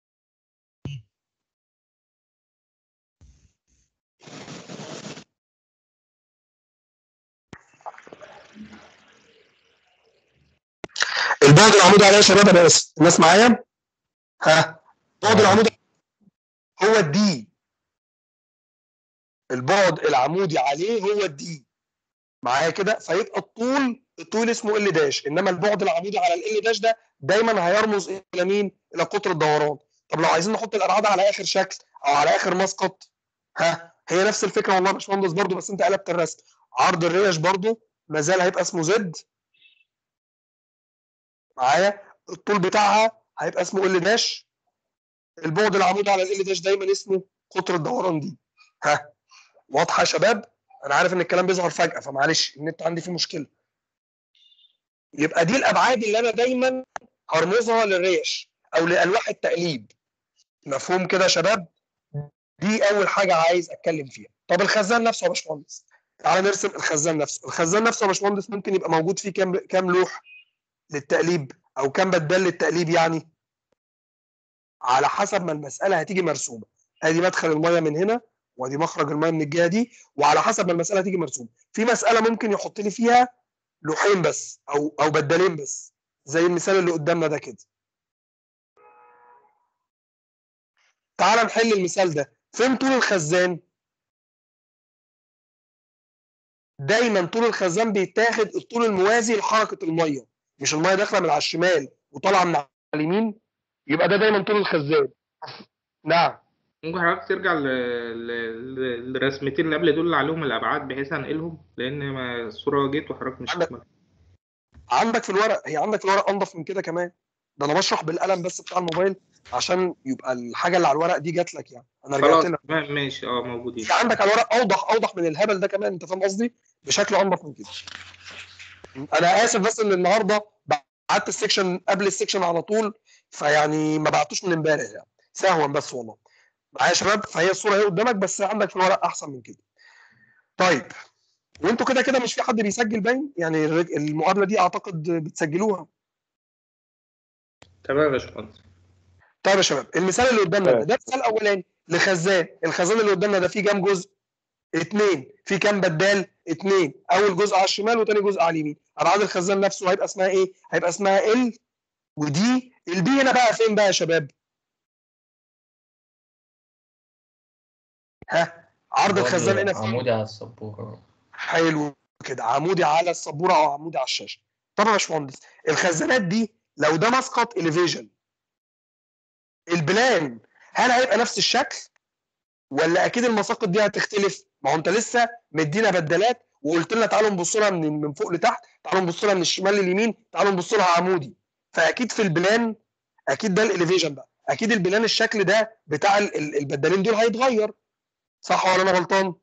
البعد العمودي عليه يا شباب انا اسف الناس معايا ها البعد آه. العمودي هو الدي البعد العمودي عليه هو الدي معايا كده فيبقى الطول الطول اسمه ال داش انما البعد العمودي على ال داش ده دايما هيرمز الى مين؟ الى قطر الدوران طب لو عايزين نحط الابعاد على اخر شكل او على اخر مسقط ها هي نفس الفكره والله يا باشمهندس برضو بس انت قلبت الرسم عرض الريش برضو ما زال هيبقى اسمه زد معايا الطول بتاعها هيبقى اسمه ال داش البعد العمودي على ال داش دايما اسمه قطر الدوران دي ها واضحه يا شباب انا عارف ان الكلام بيظهر فجاه فمعلش النت عندي فيه مشكله يبقى دي الابعاد اللي انا دايما هرمزها للريش او لالواح التقليب مفهوم كده يا شباب دي اول حاجه عايز اتكلم فيها طب الخزان نفسه يا باشمهندس تعالى نرسم الخزان نفسه الخزان نفسه يا باشمهندس ممكن يبقى موجود فيه كام كام لوح للتقليب او كام بدال للتقليب يعني على حسب ما المساله هتيجي مرسومه ادي مدخل الميه من هنا وادي مخرج الميه من الجهه دي وعلى حسب ما المساله تيجي مرسومه في مساله ممكن يحط لي فيها لوحين بس او او بدالين بس زي المثال اللي قدامنا ده كده تعال نحل المثال ده فين طول الخزان دايما طول الخزان بيتاخد الطول الموازي لحركه الميه مش الميه داخله من على الشمال وطالعه من على اليمين يبقى ده دايما طول الخزان نعم ممكن حضرتك ترجع ل- ل- ل- للرسمتين اللي قبل دول اللي عليهم الابعاد بحيث انقلهم لان ما الصوره جيت وحضرتك مش عندك- عندك في الورق هي عندك في الورق انضف من كده كمان ده انا بشرح بالقلم بس بتاع الموبايل عشان يبقى الحاجه اللي على الورق دي جات لك يعني انا رجعت خلاص لك تمام ماشي اه موجودين في عندك على الورق اوضح اوضح من الهبل ده كمان انت فاهم قصدي بشكل انضف من كده انا اسف بس ان النهارده بعت السكشن قبل السكشن على طول فيعني ما بعتوش من امبارح يعني سهوا بس والله معايا يا شباب فهي الصوره اهي قدامك بس عندك في الورق احسن من كده طيب وانتوا كده كده مش في حد بيسجل باين يعني الرج- المقابله دي اعتقد بتسجلوها تمام يا باشمهندس طيب يا شباب المثال اللي قدامنا ده ده مثال اولاني لخزان الخزان اللي قدامنا ده فيه كام جزء اتنين في كام بدال اتنين اول جزء على الشمال وتاني جزء على اليمين ابعاد الخزان نفسه هيبقى اسمها ايه هيبقى اسمها ال ودي البي هنا بقى فين بقى يا شباب ها عرض الخزان هنا فين عمودي على السبورة حلو كده عمودي على السبوره او عمودي على الشاشه طب يا باشمهندس الخزانات دي لو ده مسقط اليفيجن البلان هل هيبقى نفس الشكل ولا اكيد المساقط دي هتختلف ما هو انت لسه مدينا بدلات وقلت لنا تعالوا نبص لها من من فوق لتحت تعالوا نبص لها من الشمال لليمين تعالوا نبص لها عمودي فاكيد في البلان اكيد ده الاليفيجن بقى اكيد البلان الشكل ده بتاع ال- ال- البدالين دول هيتغير صح ولا انا غلطان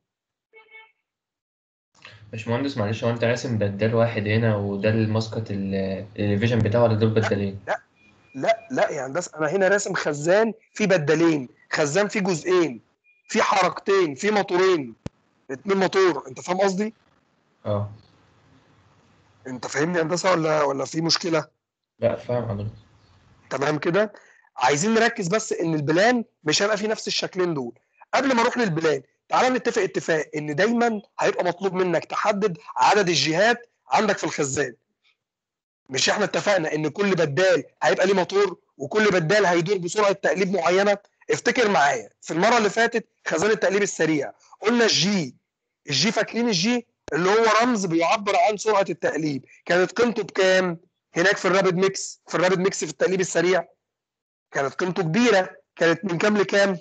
باشمهندس معلش هو انت راسم بدال واحد هنا وده المسقط ال- الفيجن بتاعه ولا دول بدالين؟ لا لا يا هندسه انا هنا راسم خزان فيه بدالين خزان فيه جزئين فيه حركتين فيه موتورين اتنين موتور انت فاهم قصدي اه انت فاهمني يا هندسه ولا ولا في مشكله لا فاهم حضرتك تمام كده عايزين نركز بس ان البلان مش هيبقى فيه نفس الشكلين دول قبل ما اروح للبلان تعالى نتفق اتفاق ان دايما هيبقى مطلوب منك تحدد عدد الجهات عندك في الخزان مش احنا اتفقنا ان كل بدال هيبقى ليه موتور وكل بدال هيدور بسرعه تقليب معينه افتكر معايا في المره اللي فاتت خزان التقليب السريع قلنا الجي الجي فاكرين الجي اللي هو رمز بيعبر عن سرعه التقليب كانت قيمته بكام هناك في الرابد ميكس في الرابد ميكس في التقليب السريع كانت قيمته كبيره كانت من كام لكام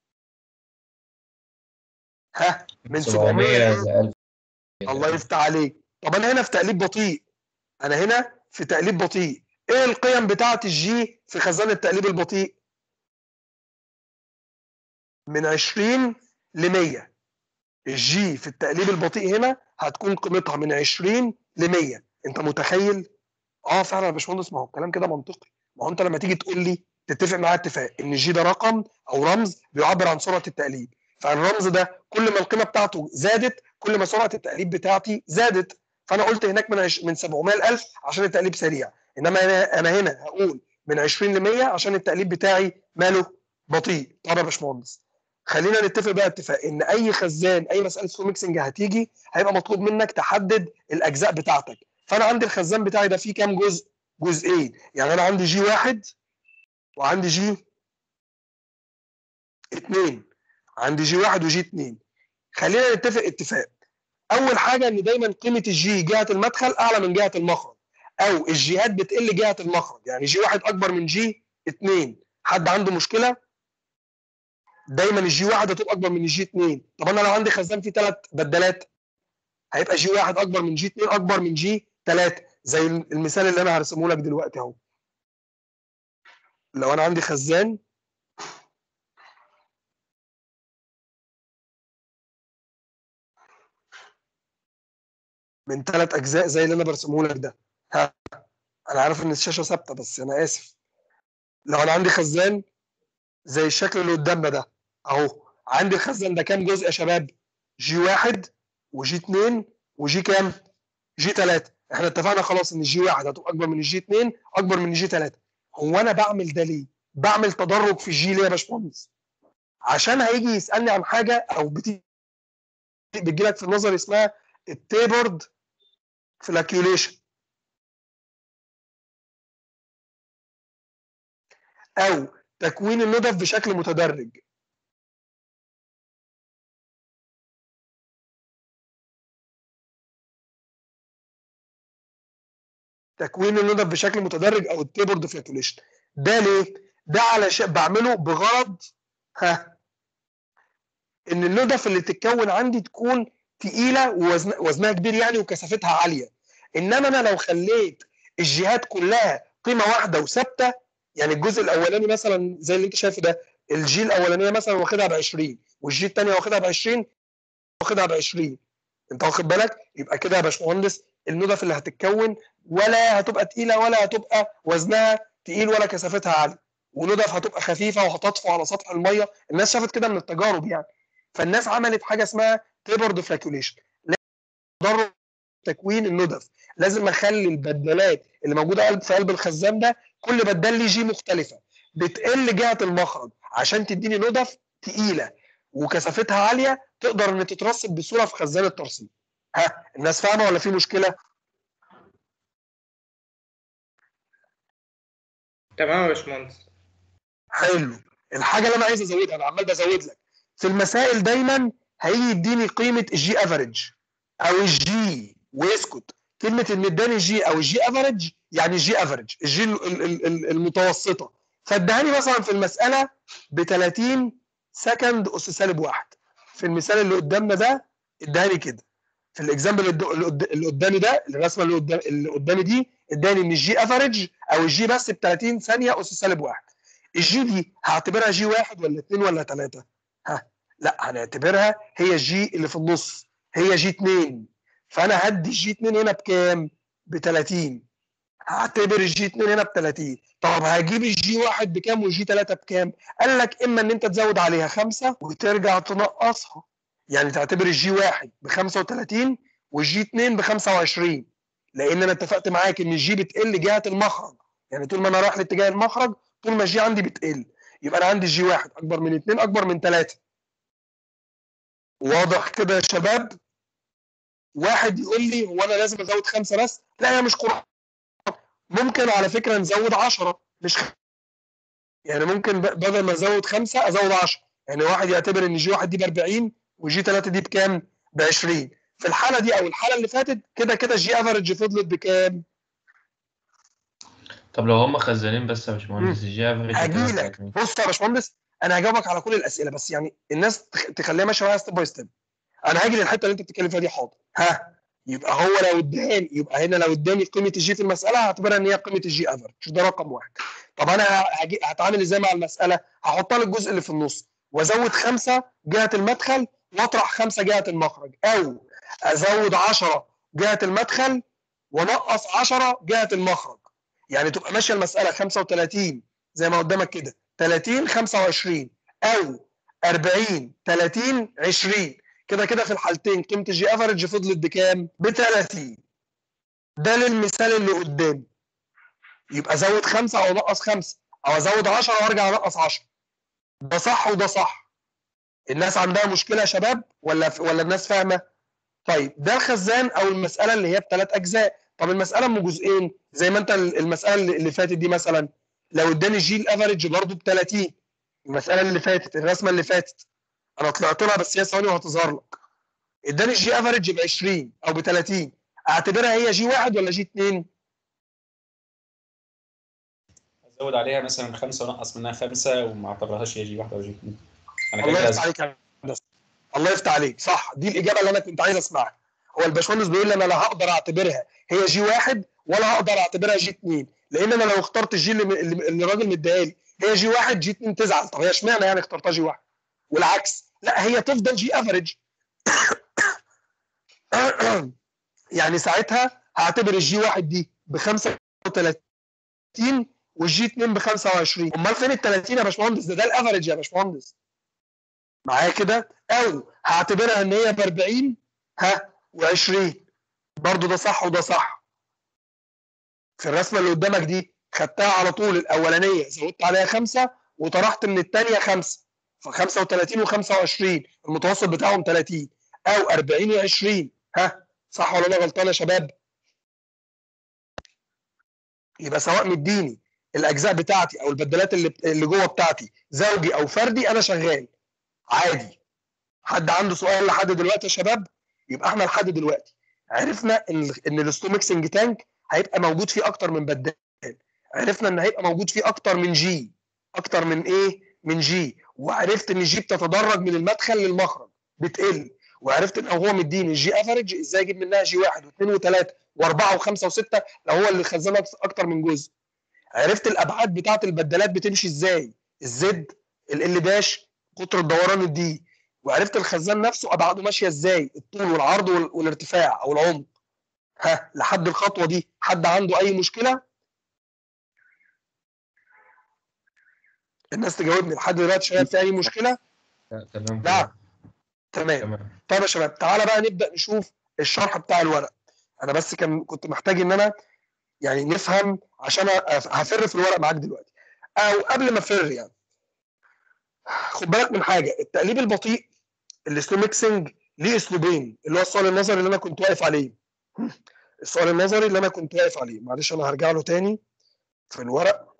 ها من 700 ل 1000 الله يفتح عليك طب انا هنا في تقليب بطيء انا هنا في تقليب بطيء ايه القيم بتاعه الجي في خزان التقليب البطيء من 20 ل 100 الجي في التقليب البطيء هنا هتكون قيمتها من 20 ل 100 انت متخيل اه فعلا يا باشمهندس ما هو الكلام كده منطقي ما هو انت لما تيجي تقول لي تتفق معايا اتفاق ان الجي ده رقم او رمز بيعبر عن سرعه التقليب فالرمز ده كل ما القيمه بتاعته زادت كل ما سرعه التقليب بتاعتي زادت فانا قلت هناك من عش... من 700 ل 1000 عشان التقليب سريع انما انا انا هنا هقول من 20 ل 100 عشان التقليب بتاعي ماله بطيء طب يا باشمهندس خلينا نتفق بقى اتفاق ان اي خزان اي مساله فلو ميكسنج هتيجي هيبقى مطلوب منك تحدد الاجزاء بتاعتك فانا عندي الخزان بتاعي ده فيه كام جزء جزئين يعني انا عندي جي واحد وعندي جي اتنين عندي جي واحد وجي اتنين خلينا نتفق اتفاق اول حاجه ان دايما قيمه الجي جهه المدخل اعلى من جهه المخرج او الجيهات بتقل جهه المخرج يعني جي واحد اكبر من جي 2 حد عنده مشكله دايما الجي واحد هتبقى اكبر من الجي 2 طب انا لو عندي خزان فيه ثلاث بدلات هيبقى جي واحد اكبر من جي 2 اكبر من جي 3 زي المثال اللي انا هرسمه لك دلوقتي اهو لو انا عندي خزان من ثلاث اجزاء زي اللي انا برسمه لك ده ها انا عارف ان الشاشه ثابته بس انا اسف لو انا عندي خزان زي الشكل اللي قدامنا ده اهو عندي الخزان ده كام جزء يا شباب جي واحد وجي اتنين وجي كام جي تلاتة احنا اتفقنا خلاص ان الجي واحد هتبقى اكبر من الجي اتنين اكبر من الجي تلاتة هو انا بعمل ده ليه بعمل تدرج في الجي ليه يا باشمهندس عشان هيجي يسالني عن حاجه او بتيجي بتجيلك في النظر اسمها التيبرد فلاكيوليشن او تكوين الندف بشكل متدرج تكوين الندف بشكل متدرج او التيبرد فلاكيوليشن ده ليه ده علشان بعمله بغرض ها ان الندف اللي تتكون عندي تكون تقيله ووزن وزنها كبير يعني وكثافتها عاليه انما انا لو خليت الجهات كلها قيمه واحده وثابته يعني الجزء الاولاني مثلا زي اللي انت شايفه ده الجي الاولانيه مثلا واخدها ب 20 والجي الثانيه واخدها ب 20 واخدها ب 20 انت واخد بالك يبقى كده يا باشمهندس الندف اللي هتتكون ولا هتبقى تقيله ولا هتبقى وزنها تقيل ولا كثافتها عاليه وندف هتبقى خفيفه وهتطفو على سطح الميه الناس شافت كده من التجارب يعني فالناس عملت حاجه اسمها تيبرد فلاكيوليشن تدرج تكوين الندف لازم اخلي البدلات اللي موجوده في قلب الخزان ده كل بدال ليه جي مختلفه بتقل جهه المخرج عشان تديني ندف تقيله وكثافتها عاليه تقدر ان تترسب بسهوله في خزان الترسيب ها الناس فاهمه ولا في مشكله تمام يا باشمهندس حلو الحاجه اللي انا عايز ازودها انا عمال بزود لك في المسائل دايما هيجي يديني قيمه الجي افريج او الجي ويسكت كلمه ان اداني جي او الجي افريج يعني جي افريج الجي ال- ال- ال- المتوسطه فاداني مثلا في المساله ب 30 سكند اس سالب واحد في المثال اللي قدامنا ده اداني كده في الاكزامبل اللي قد- اللي قد- اللي قدامي ده الرسمه اللي قدام اللي قدامي دي اداني ان الجي افريج او الجي بس ب 30 ثانيه اس سالب واحد الجي دي هعتبرها جي واحد ولا اثنين ولا ثلاثه؟ ها لا هنعتبرها هي الجي اللي في النص هي جي 2 فانا هدي الجي 2 هنا بكام؟ ب 30 هعتبر الجي 2 هنا ب 30 طب هجيب الجي 1 بكام والجي 3 بكام؟ قال لك اما ان انت تزود عليها خمسه وترجع تنقصها يعني تعتبر الجي 1 ب 35 والجي 2 ب 25 لان انا اتفقت معاك ان الجي بتقل جهه المخرج يعني طول ما انا رايح لاتجاه المخرج طول ما الجي عندي بتقل يبقى انا عندي الجي 1 اكبر من 2 اكبر من 3 واضح كده يا شباب واحد يقول لي هو انا لازم ازود خمسه بس لا هي مش قرآن ممكن على فكره نزود 10 مش خ... يعني ممكن ب- بدل ما ازود خمسه ازود 10 يعني واحد يعتبر ان جي واحد دي ب 40 وجي 3 دي بكام؟ ب 20 في الحاله دي او الحاله اللي فاتت كده كده الجي افرج فضلت بكام؟ طب لو هم خزانين بس يا باشمهندس الجي افريج هجي لك بص يا باشمهندس انا هجاوبك على كل الاسئله بس يعني الناس تخ- تخليها ماشيه معايا ستيب باي ستيب انا هاجي للحته اللي انت بتتكلم فيها دي حاضر ها يبقى هو لو اداني يبقى هنا لو اداني قيمه الجي في المساله هعتبرها ان هي قيمه الجي افرج ده رقم واحد طب انا هجي هتعامل ازاي مع المساله هحطها للجزء اللي في النص وازود خمسه جهه المدخل واطرح خمسه جهه المخرج او ازود 10 جهه المدخل ونقص 10 جهه المخرج يعني تبقى ماشيه المساله 35 زي ما قدامك كده 30 25 او 40 30 20 كده كده في الحالتين قيمه الجي افرج فضلت بكام؟ ب 30 ده للمثال اللي قدامي يبقى زود خمسه او نقص خمسه او ازود 10 وارجع انقص 10 ده صح وده صح الناس عندها مشكله يا شباب ولا ولا الناس فاهمه؟ طيب ده الخزان او المساله اللي هي بثلاث اجزاء طب المساله ام جزئين زي ما انت المساله اللي اللي فاتت دي مثلا لو اداني الجي الافرج برضه ب 30 المساله اللي فاتت الرسمه اللي فاتت انا طلعت لها بس هي ثواني وهتظهر لك اداني الجي افريج ب 20 او ب 30 اعتبرها هي جي واحد ولا جي 2 ازود عليها مثلا خمسه ونقص منها خمسه وما اعتبرهاش هي جي واحده او جي اثنين انا الله كده يفتح عليك يا هندسه الله يفتح عليك صح دي الاجابه اللي انا كنت عايز اسمعها هو الباشمهندس بيقول لي انا لا هقدر اعتبرها هي جي واحد ولا هقدر اعتبرها جي 2 لان انا لو اخترت الجي اللي, اللي اللي الراجل مديها لي هي جي واحد جي 2 تزعل طب هي اشمعنى يعني اخترتها جي واحد والعكس لا هي تفضل جي افريج يعني ساعتها هعتبر الجي واحد دي ب 35 والجي 2 ب 25 امال فين ال 30 يا باشمهندس ده ده الافريج يا باشمهندس معايا كده او هعتبرها ان هي ب 40 ها و20 برضو ده صح وده صح في الرسمه اللي قدامك دي خدتها على طول الاولانيه زودت عليها خمسه وطرحت من الثانيه خمسه ف 35 و25 المتوسط بتاعهم 30 او 40 و20 ها صح ولا انا غلطان يا شباب؟ يبقى سواء مديني الاجزاء بتاعتي او البدلات اللي اللي جوه بتاعتي زوجي او فردي انا شغال عادي حد عنده سؤال لحد دلوقتي يا شباب يبقى احنا لحد دلوقتي عرفنا ان ان الستو ميكسنج تانك هيبقى موجود فيه اكتر من بدال عرفنا ان هيبقى موجود فيه اكتر من جي اكتر من ايه من جي وعرفت ان الجي بتتدرج من المدخل للمخرج بتقل وعرفت ان هو مديني الجي افريج ازاي اجيب منها جي واحد واثنين وثلاثه واربعه وخمسه وسته لو هو اللي خزن اكتر من جزء عرفت الابعاد بتاعه البدلات بتمشي ازاي الزد ال داش قطر الدوران الدي وعرفت الخزان نفسه ابعاده ماشيه ازاي الطول والعرض وال- والارتفاع او العمق ها لحد الخطوه دي حد عنده اي مشكله الناس تجاوبني لحد دلوقتي شباب في اي مشكله لا، تمام نعم تمام تمام طيب يا شباب تعالى بقى نبدا نشوف الشرح بتاع الورق انا بس كان كنت محتاج ان انا يعني نفهم عشان أ- هفر في الورق معاك دلوقتي او قبل ما افر يعني خد بالك من حاجه التقليب البطيء السلو ميكسنج ليه اسلوبين اللي هو السؤال النظري اللي انا كنت واقف عليه السؤال النظري اللي انا كنت واقف عليه معلش انا هرجع له تاني في الورق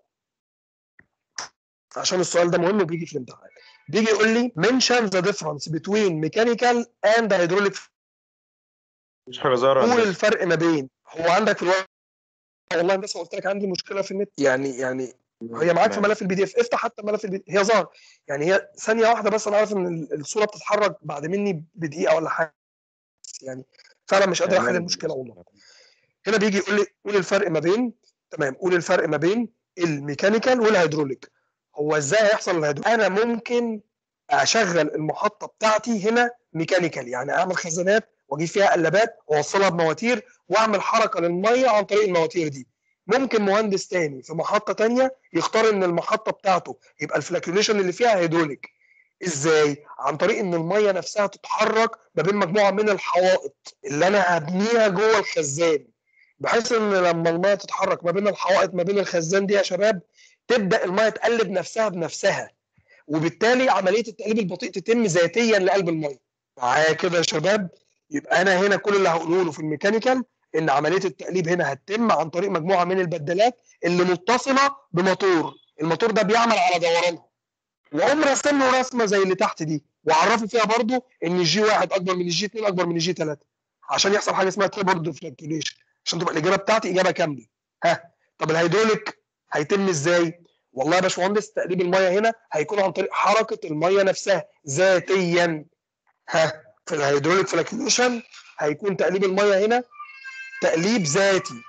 عشان السؤال ده مهم وبيجي في الامتحان بيجي يقول لي mention the difference between mechanical and hydraulic مش حاجه ظاهره قول هندسة. الفرق ما بين هو عندك في الورق والله بس قلت لك عندي مشكله في النت يعني يعني هي معاك في تمام. ملف البي دي اف افتح حتى ملف البي هي ظهر يعني هي ثانيه واحده بس انا عارف ان ال- الصوره بتتحرك بعد مني بدقيقه ولا حاجه يعني فعلا مش قادر احل تمام. المشكله والله هنا بيجي يقول لي قول الفرق ما بين تمام قول الفرق ما بين الميكانيكال والهيدروليك هو ازاي هيحصل الهيدروليك انا ممكن اشغل المحطه بتاعتي هنا ميكانيكال يعني اعمل خزانات واجيب فيها قلابات واوصلها بمواتير واعمل حركه للميه عن طريق المواتير دي ممكن مهندس تاني في محطه تانيه يختار ان المحطه بتاعته يبقى الفلاكيوليشن اللي فيها هيدروليك ازاي عن طريق ان الميه نفسها تتحرك ما بين مجموعه من الحوائط اللي انا هبنيها جوه الخزان بحيث ان لما الميه تتحرك ما بين الحوائط ما بين الخزان دي يا شباب تبدا الميه تقلب نفسها بنفسها وبالتالي عمليه التقليب البطيء تتم ذاتيا لقلب الميه معايا كده يا شباب يبقى انا هنا كل اللي هقوله له في الميكانيكال ان عمليه التقليب هنا هتتم عن طريق مجموعه من البدلات اللي متصله بموتور الموتور ده بيعمل على دورانها واقوم راسم له رسمه زي اللي تحت دي واعرفه فيها برضو ان الجي واحد اكبر من الجي 2 اكبر من الجي 3 عشان يحصل حاجه اسمها تريبورد فلكتوليشن عشان تبقى الاجابه بتاعتي اجابه كامله ها طب الهيدروليك هيتم ازاي والله يا باشمهندس تقليب الميه هنا هيكون عن طريق حركه الميه نفسها ذاتيا ها في الهيدروليك فلكتوليشن هيكون تقليب الميه هنا تقليب ذاتي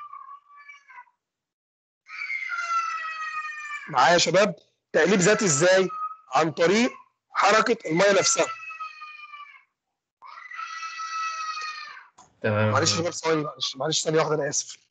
معايا يا شباب تقليب ذاتي ازاي عن طريق حركه الميه نفسها تمام معلش يا شباب ثواني معلش معلش ثانيه واحده انا اسف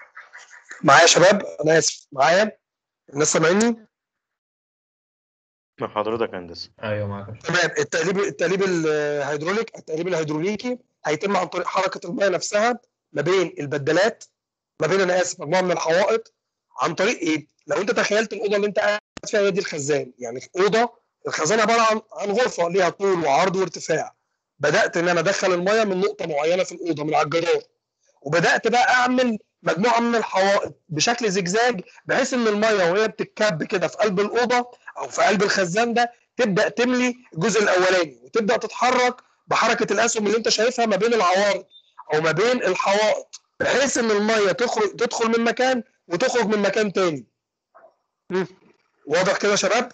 معايا يا شباب انا اسف معايا الناس سامعيني مع حضرتك يا هندسه ايوه معاك يا باشمهندس. تمام التقليب التقليب الهيدروليك التقليب الهيدروليكي هيتم عن طريق حركه الميه نفسها ما بين البدلات ما بين انا اسف مجموعه من الحوائط عن طريق ايه؟ لو انت تخيلت الاوضه اللي انت قاعد فيها هي دي الخزان يعني اوضه الخزان عباره عن عن غرفه ليها طول وعرض وارتفاع بدات ان انا ادخل الميه من نقطه معينه في الاوضه من على الجدار وبدات بقى اعمل مجموعه من الحوائط بشكل زجزاج بحيث ان الميه وهي بتتكب كده في قلب الاوضه او في قلب الخزان ده تبدا تملي الجزء الاولاني وتبدا تتحرك بحركه الاسهم اللي انت شايفها ما بين العوارض او ما بين الحوائط بحيث ان الميه تخرج تدخل من مكان وتخرج من مكان تاني مم. واضح كده يا شباب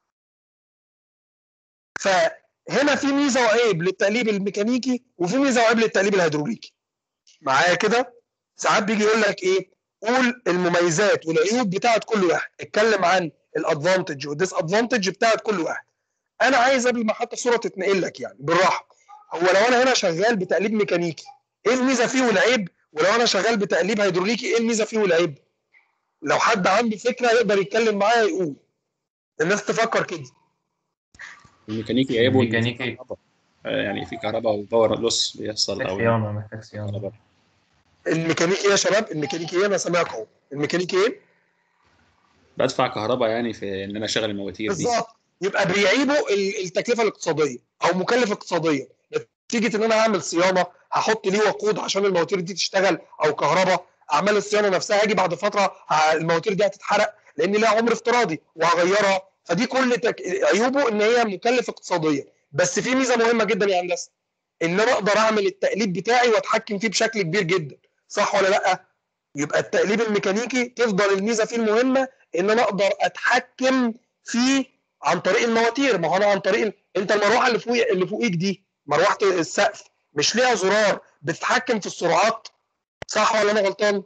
فهنا في ميزه وعيب للتقليب الميكانيكي وفي ميزه وعيب للتقليب الهيدروليكي معايا كده ساعات بيجي يقول لك ايه قول المميزات والعيوب بتاعت كل واحد اتكلم عن الادفانتج والديس ادفانتج بتاعت كل واحد انا عايز قبل ما حتى الصوره تتنقل لك يعني بالراحه هو لو انا هنا شغال بتقليب ميكانيكي ايه الميزه فيه والعيب ولو انا شغال بتقليب هيدروليكي ايه الميزه فيه والعيب لو حد عنده فكره يقدر يتكلم معايا يقول الناس تفكر كده الميكانيكي عيبه إن في الميكانيكي. كهرباء. آه، يعني في كهرباء وباور لوس بيحصل محتاج او صيانه محتاج صيانه كهرباء. الميكانيكي يا شباب الميكانيكي ايه انا سامعك اهو الميكانيكي ايه بدفع كهرباء يعني في ان انا اشغل المواتير دي بالظبط يبقى بيعيبوا ال- التكلفه الاقتصاديه او مكلف اقتصاديا نتيجه ان انا هعمل صيانه هحط ليه وقود عشان المواتير دي تشتغل او كهرباء اعمال الصيانه نفسها هاجي بعد فتره ه- المواتير دي هتتحرق لان لها عمر افتراضي وهغيرها فدي كل تك... عيوبه ان هي مكلف اقتصاديا بس في ميزه مهمه جدا يا هندسه ان انا اقدر اعمل التقليب بتاعي واتحكم فيه بشكل كبير جدا صح ولا لا يبقى التقليب الميكانيكي تفضل الميزه فيه المهمه ان انا اقدر اتحكم فيه عن طريق المواتير ما هو انا عن طريق ال- انت المروحه اللي فوق اللي فوقيك دي مروحه السقف مش ليها زرار بتتحكم في السرعات صح ولا انا غلطان؟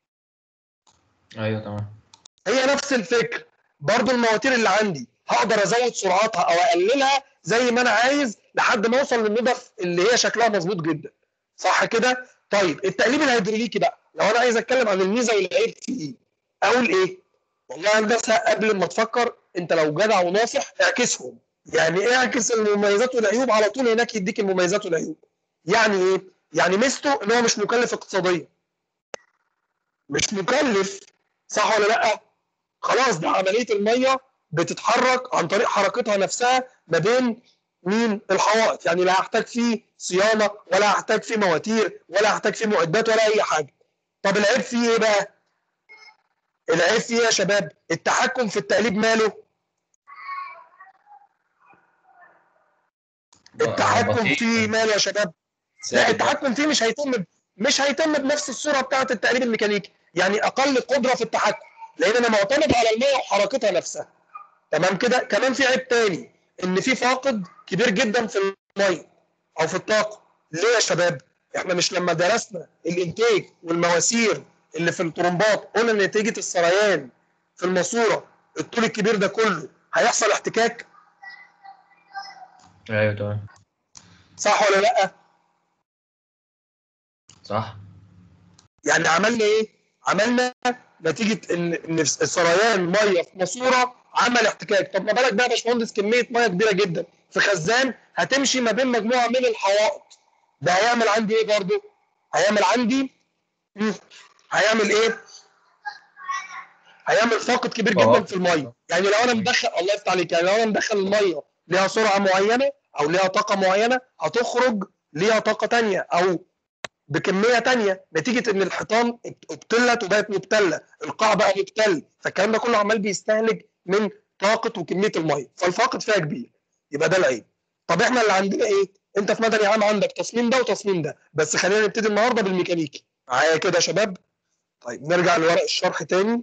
ايوه تمام هي نفس الفكر برضو المواتير اللي عندي هقدر ازود سرعاتها او اقللها زي ما انا عايز لحد ما اوصل للندف اللي هي شكلها مظبوط جدا صح كده طيب التقليب الهيدروليكي بقى لو انا عايز اتكلم عن الميزه والعيب فيه اقول ايه والله يا هندسه قبل ما تفكر انت لو جدع وناصح اعكسهم يعني اعكس المميزات والعيوب على طول هناك يديك المميزات والعيوب يعني ايه يعني ميزته ان هو مش مكلف اقتصاديا مش مكلف صح ولا لا خلاص ده عمليه الميه بتتحرك عن طريق حركتها نفسها ما بين مين الحوائط يعني لا هحتاج فيه صيانه ولا هحتاج فيه مواتير ولا هحتاج فيه معدات ولا اي حاجه طب العيب فيه ايه بقى العيب فيه إيه يا شباب التحكم في التقليب ماله التحكم بطيء. فيه ماله يا شباب لا التحكم فيه مش هيتم مش هيتم بنفس الصوره بتاعه التقليب الميكانيكي يعني اقل قدره في التحكم لان انا معتمد على الميه وحركتها نفسها تمام كده كمان في عيب تاني ان في فاقد كبير جدا في الميه او في الطاقه ليه يا شباب احنا مش لما درسنا الانتاج والمواسير اللي في الطرمبات قلنا ان نتيجه السريان في الماسوره الطول الكبير ده كله هيحصل احتكاك ايوه تمام صح ولا لا صح يعني عملنا ايه عملنا نتيجه ان ان السريان ميه في ماسوره عمل احتكاك طب ما بالك بقى يا باشمهندس كميه ميه كبيره جدا في خزان هتمشي ما بين مجموعه من الحوائط ده هيعمل عندي ايه برضو هيعمل عندي مم. هيعمل ايه هيعمل فاقد كبير جدا فواقد. في الميه يعني لو انا مدخل الله يفتح عليك يعني لو انا مدخل الميه ليها سرعه معينه او ليها طاقه معينه هتخرج ليها طاقه تانية او بكميه تانية نتيجه ان الحيطان ابتلت وبقت مبتله القاع بقى مبتل فالكلام ده كله عمال بيستهلك من طاقه وكميه الميه فالفاقد فيها كبير يبقى ده العيب طب احنا اللي عندنا ايه انت في مدني عام عندك تصميم ده وتصميم ده بس خلينا نبتدي النهارده بالميكانيكي معايا كده يا شباب طيب نرجع لورق الشرح تاني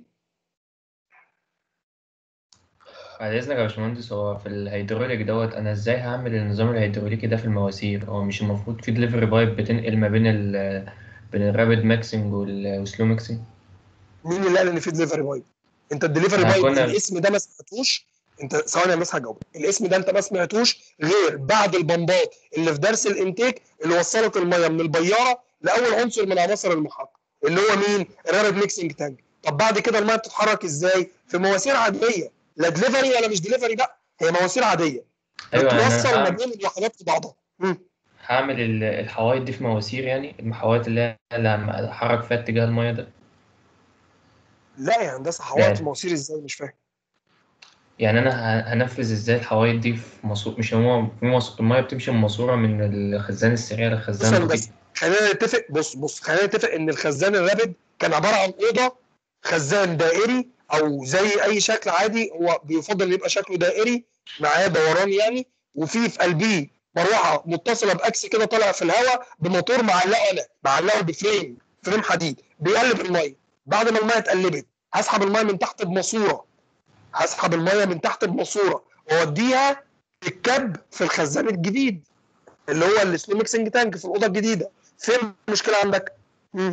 بعد اذنك يا باشمهندس هو في الهيدروليك دوت انا ازاي هعمل النظام الهيدروليكي ده في المواسير هو مش المفروض في دليفري بايب بتنقل ما بين ال بين الرابد ماكسنج وال- والسلو ماكسنج مين اللي قال ان في دليفري بايب انت الدليفري ما بايب كنا- الاسم ده ما سمعتوش انت ثواني يا مس هجاوب الاسم ده انت ما سمعتوش غير بعد البمبات اللي في درس الانتيك اللي وصلت الميه من البياره لاول عنصر من عناصر المحطه اللي هو مين الرابد ميكسنج تانك طب بعد كده الميه بتتحرك ازاي في مواسير عاديه لا دليفري ولا مش دليفري بقى هي مواسير عاديه ايوه انا بتوصل ما هعمل, بين الوحدات في بعضها مم. هعمل ال- الحوايط دي في مواسير يعني المحاويات اللي هي اللي هم- هحرك فيها اتجاه الميه ده لا يا هندسه حوائط يعني مواسير ازاي مش فاهم يعني انا ه- هنفذ ازاي الحوايط دي في ماسورة مش هو في ماسورة الميه بتمشي من ماسورة من الخزان السريع بص للخزان يا البطيء هندسه خلينا نتفق بص بص خلينا نتفق ان الخزان الرابد كان عباره عن اوضه خزان دائري او زي اي شكل عادي هو بيفضل يبقى شكله دائري معاه دوران يعني وفي في قلبيه مروحه متصله باكس كده طالع في الهواء بموتور معلقه انا معلقه بفريم فريم حديد بيقلب الميه بعد ما الميه اتقلبت هسحب الميه من تحت بماسوره هسحب الميه من تحت بماسوره واوديها الكب في الخزان الجديد اللي هو السلو ميكسنج تانك في الاوضه الجديده فين المشكله عندك؟ مم.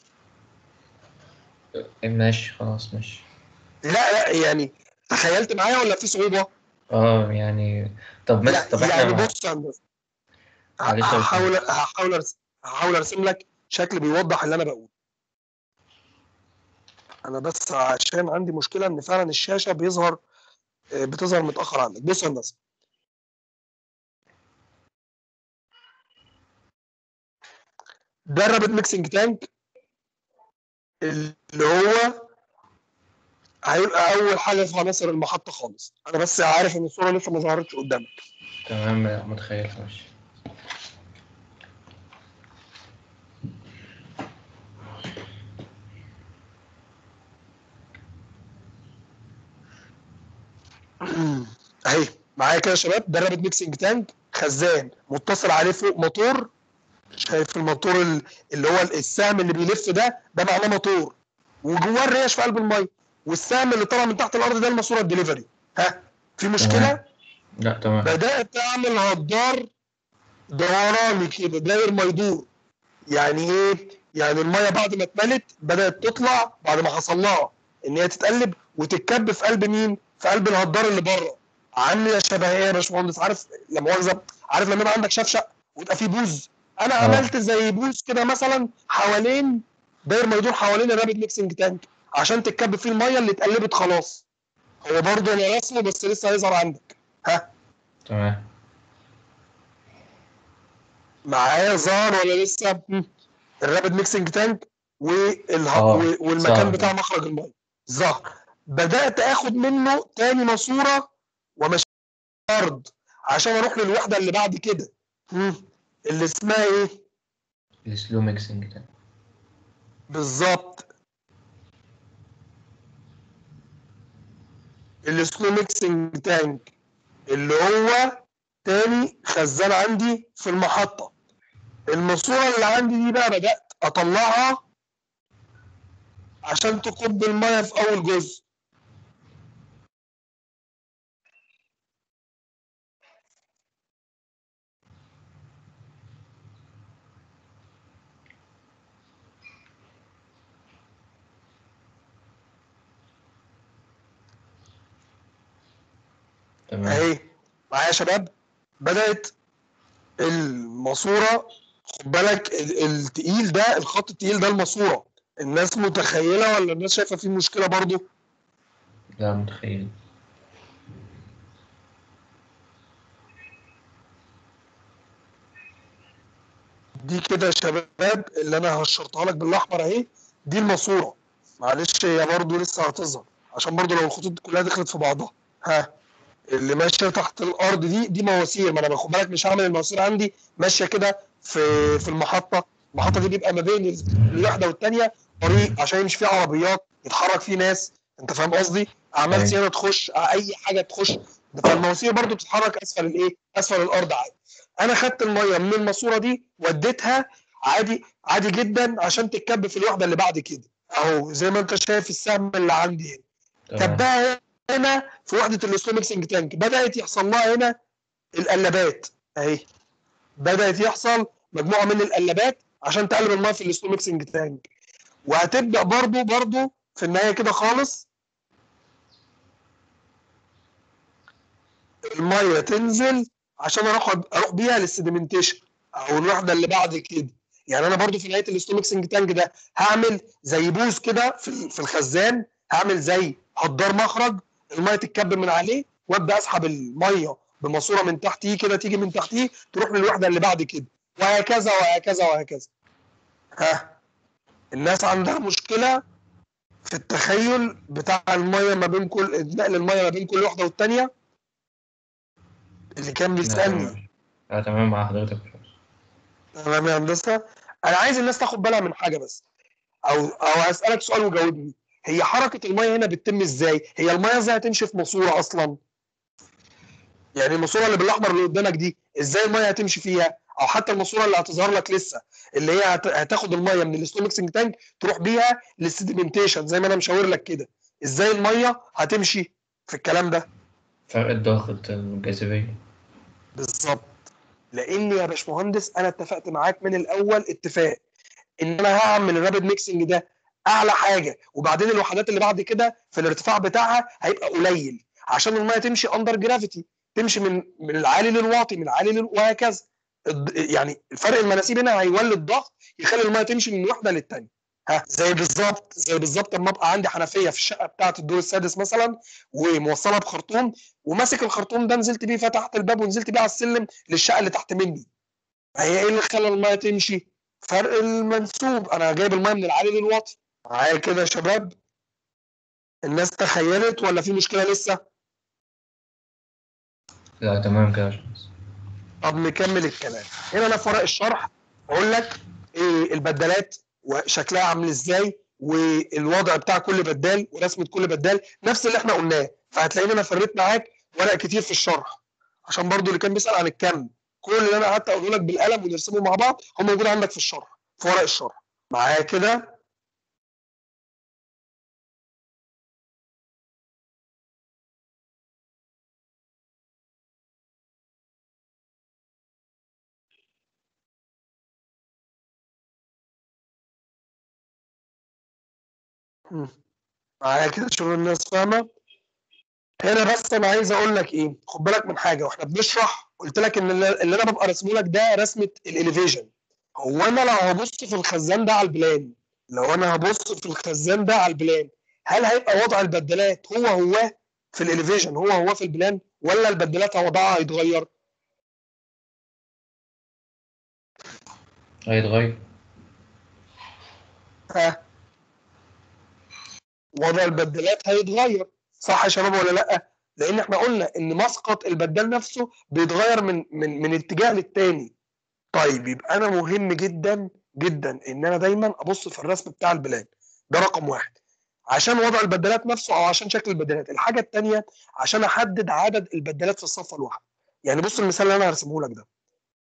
ماشي خلاص ماشي لا لا يعني تخيلت معايا ولا في صعوبه؟ اه يعني طب لا ماشي طب يعني احنا بص يا هندسه معلش يا هحاول هحاول ارسم هحاول ارسم لك شكل بيوضح اللي انا بقوله انا بس عشان عندي مشكله ان فعلا الشاشه بيظهر آه، بتظهر متاخر عندك بص يا هندسه ده الرابط ميكسنج تانك اللي هو هيبقى اول حاجه في عناصر المحطه خالص انا بس عارف ان الصوره لسه ما ظهرتش قدامك تمام متخيل ماشي اهي معايا كده يا شباب ده رابط ميكسنج تانك خزان متصل عليه فوق موتور شايف الموتور ال- اللي هو السهم اللي بيلف ده ده معناه موتور وجواه الريش في قلب الميه والسهم اللي طالع من تحت الارض ده الماسوره الدليفري ها في مشكله تمام. لا تمام بدات اعمل هدار دوراني كده داير ما يدور يعني ايه يعني الميه بعد ما اتملت بدات تطلع بعد ما حصل لها ان هي تتقلب وتتكب في قلب مين في قلب الهدار اللي بره عامله شبه ايه يا باشمهندس عارف لا مؤاخذه عارف لما يبقى عندك شفشق ويبقى فيه بوز انا اه. عملت زي بوز كده مثلا حوالين داير ما يدور حوالين الرابد ميكسنج تانك عشان تتكب فيه الميه اللي اتقلبت خلاص هو برضه انا رسمه بس لسه هيظهر عندك ها تمام معايا ظهر ولا لسه مم. الرابد ميكسنج تانك والها... اه، و- والمكان ظهر. بتاع مخرج الميه ظهر بدات اخد منه تاني ماسوره ومشي الارض عشان اروح للوحده اللي بعد كده مم. اللي اسمها ايه السلو ميكسنج ده بالظبط السلو ميكسنج تانك اللي هو تاني خزان عندي في المحطة الماسورة اللي عندي دي بقى بدأت أطلعها عشان تكب المية في أول جزء تمام اهي معايا يا شباب بدأت الماسورة خد بالك ال- التقيل ده الخط التقيل ده الماسورة الناس متخيلة ولا الناس شايفة فيه مشكلة برضو لا متخيل دي كده يا شباب اللي انا هشرتها لك بالاحمر اهي دي الماسوره معلش هي برضو لسه هتظهر عشان برضو لو الخطوط دي كلها دخلت في بعضها ها اللي ماشيه تحت الارض دي دي مواسير ما انا باخد بالك مش هعمل المواسير عندي ماشيه كده في في المحطه المحطه دي بيبقى ما بين الواحده والثانيه طريق عشان يمشي فيه عربيات يتحرك فيه ناس انت فاهم قصدي اعمال أيوة. صيانه تخش اي حاجه تخش فالمواسير برضو بتتحرك اسفل الايه اسفل الارض عادي انا خدت الميه من الماسوره دي وديتها عادي عادي جدا عشان تتكب في الوحده اللي بعد كده اهو زي ما انت شايف السهم اللي عندي هنا تمام كبها هنا في وحده السلو ميكسنج تانك بدات يحصل لها هنا القلبات اهي بدات يحصل مجموعه من القلبات عشان تقلب الميه في السلو ميكسنج تانك وهتبدا برضو برضو في النهايه كده خالص الميه تنزل عشان اروح اروح بيها للسيديمنتيشن او الوحده اللي بعد كده يعني انا برضو في نهايه الستو ميكسنج تانك ده هعمل زي بوز كده في في الخزان هعمل زي هدار مخرج الميه تتكب من عليه وابدا اسحب الميه بماسوره من تحتيه كده تيجي من تحتيه تروح للوحده اللي بعد كده وهكذا وهكذا وهكذا ها الناس عندها مشكله في التخيل بتاع الميه ما بين كل نقل الميه ما بين كل واحده والتانيه اللي كان بيسالني اه تمام مع حضرتك تمام يا هندسه انا عايز الناس تاخد بالها من حاجه بس او او هسالك سؤال وجاوبني هي حركه الميه هنا بتتم ازاي هي الميه ازاي هتمشي في ماسوره اصلا يعني الماسوره اللي بالاحمر اللي قدامك دي ازاي الميه هتمشي فيها او حتى الماسوره اللي هتظهر لك لسه اللي هي هت- هتاخد الميه من الستو ميكسنج تانك تروح بيها للسيديمنتيشن زي ما انا مشاور لك كده ازاي الميه هتمشي في الكلام ده فرق الضغط الجاذبية بالظبط لان يا باشمهندس انا اتفقت معاك من الاول اتفاق ان انا هعمل الرابid ميكسنج ده اعلى حاجه وبعدين الوحدات اللي بعد كده في الارتفاع بتاعها هيبقى قليل عشان الميه تمشي اندر جرافيتي تمشي من من العالي للواطي من العالي لل... وهكذا الض- يعني الفرق المناسيب هنا هيولد ضغط يخلي الميه تمشي من وحده للتانيه ها زي بالظبط زي بالظبط لما ابقى عندي حنفيه في الشقه بتاعه الدور السادس مثلا وموصله بخرطوم وماسك الخرطوم ده نزلت بيه فتحت الباب ونزلت بيه على السلم للشقه اللي تحت مني هي ايه اللي خلى الميه تمشي فرق المنسوب انا جايب الميه من العالي للواطي معايا كده يا شباب الناس تخيلت ولا في مشكله لسه لا تمام كده يا باشمهندس طب نكمل الكلام هنا انا في ورق الشرح اقول لك ايه البدلات وشكلها عامل ازاي والوضع بتاع كل بدال ورسمه كل بدال نفس اللي احنا قلناه فهتلاقيني انا فريت معاك ورق كتير في الشرح عشان برضو اللي كان بيسال عن الكم كل اللي انا قعدت اقوله لك بالقلم ونرسمه مع بعض هو موجود عندك في الشرح في ورق الشرح معايا كده مم. معايا كده شغل الناس فاهمه هنا بس انا عايز اقول لك ايه خد بالك من حاجه واحنا بنشرح قلت لك ان اللي اللي انا ببقى راسمه لك ده رسمه الاليفيجن هو انا لو هبص في الخزان ده على البلان لو انا هبص في الخزان ده على البلان هل هيبقى وضع البدلات هو هو في الاليفيجن هو هو في البلان ولا البدلات وضعها هيتغير هيتغير ها وضع البدلات هيتغير صح يا شباب ولا لا لان احنا قلنا ان مسقط البدال نفسه بيتغير من من من اتجاه للتاني طيب يبقى انا مهم جدا جدا ان انا دايما ابص في الرسم بتاع البلان ده رقم واحد عشان وضع البدلات نفسه او عشان شكل البدلات الحاجه الثانيه عشان احدد عدد البدلات في الصفه الواحده يعني بص المثال اللي انا هرسمه لك ده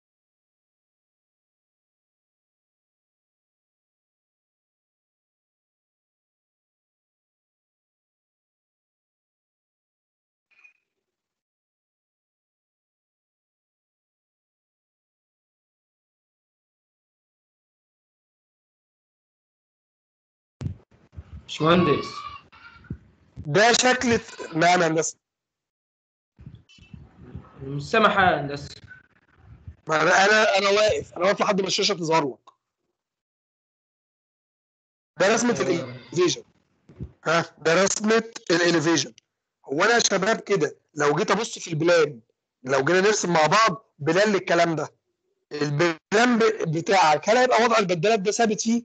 باشمهندس ده شكل نعم يا هندسه مش سامع حاجه يا هندسه ما انا انا انا واقف انا واقف لحد ما الشاشه تظهر لك ده رسمه الاليفيجن ها ده رسمه الاليفيجن هو انا يا شباب كده لو جيت ابص في البلان لو جينا نرسم مع بعض بلان للكلام ده البلان ب- بتاعك هل هيبقى وضع البدلات ده ثابت فيه؟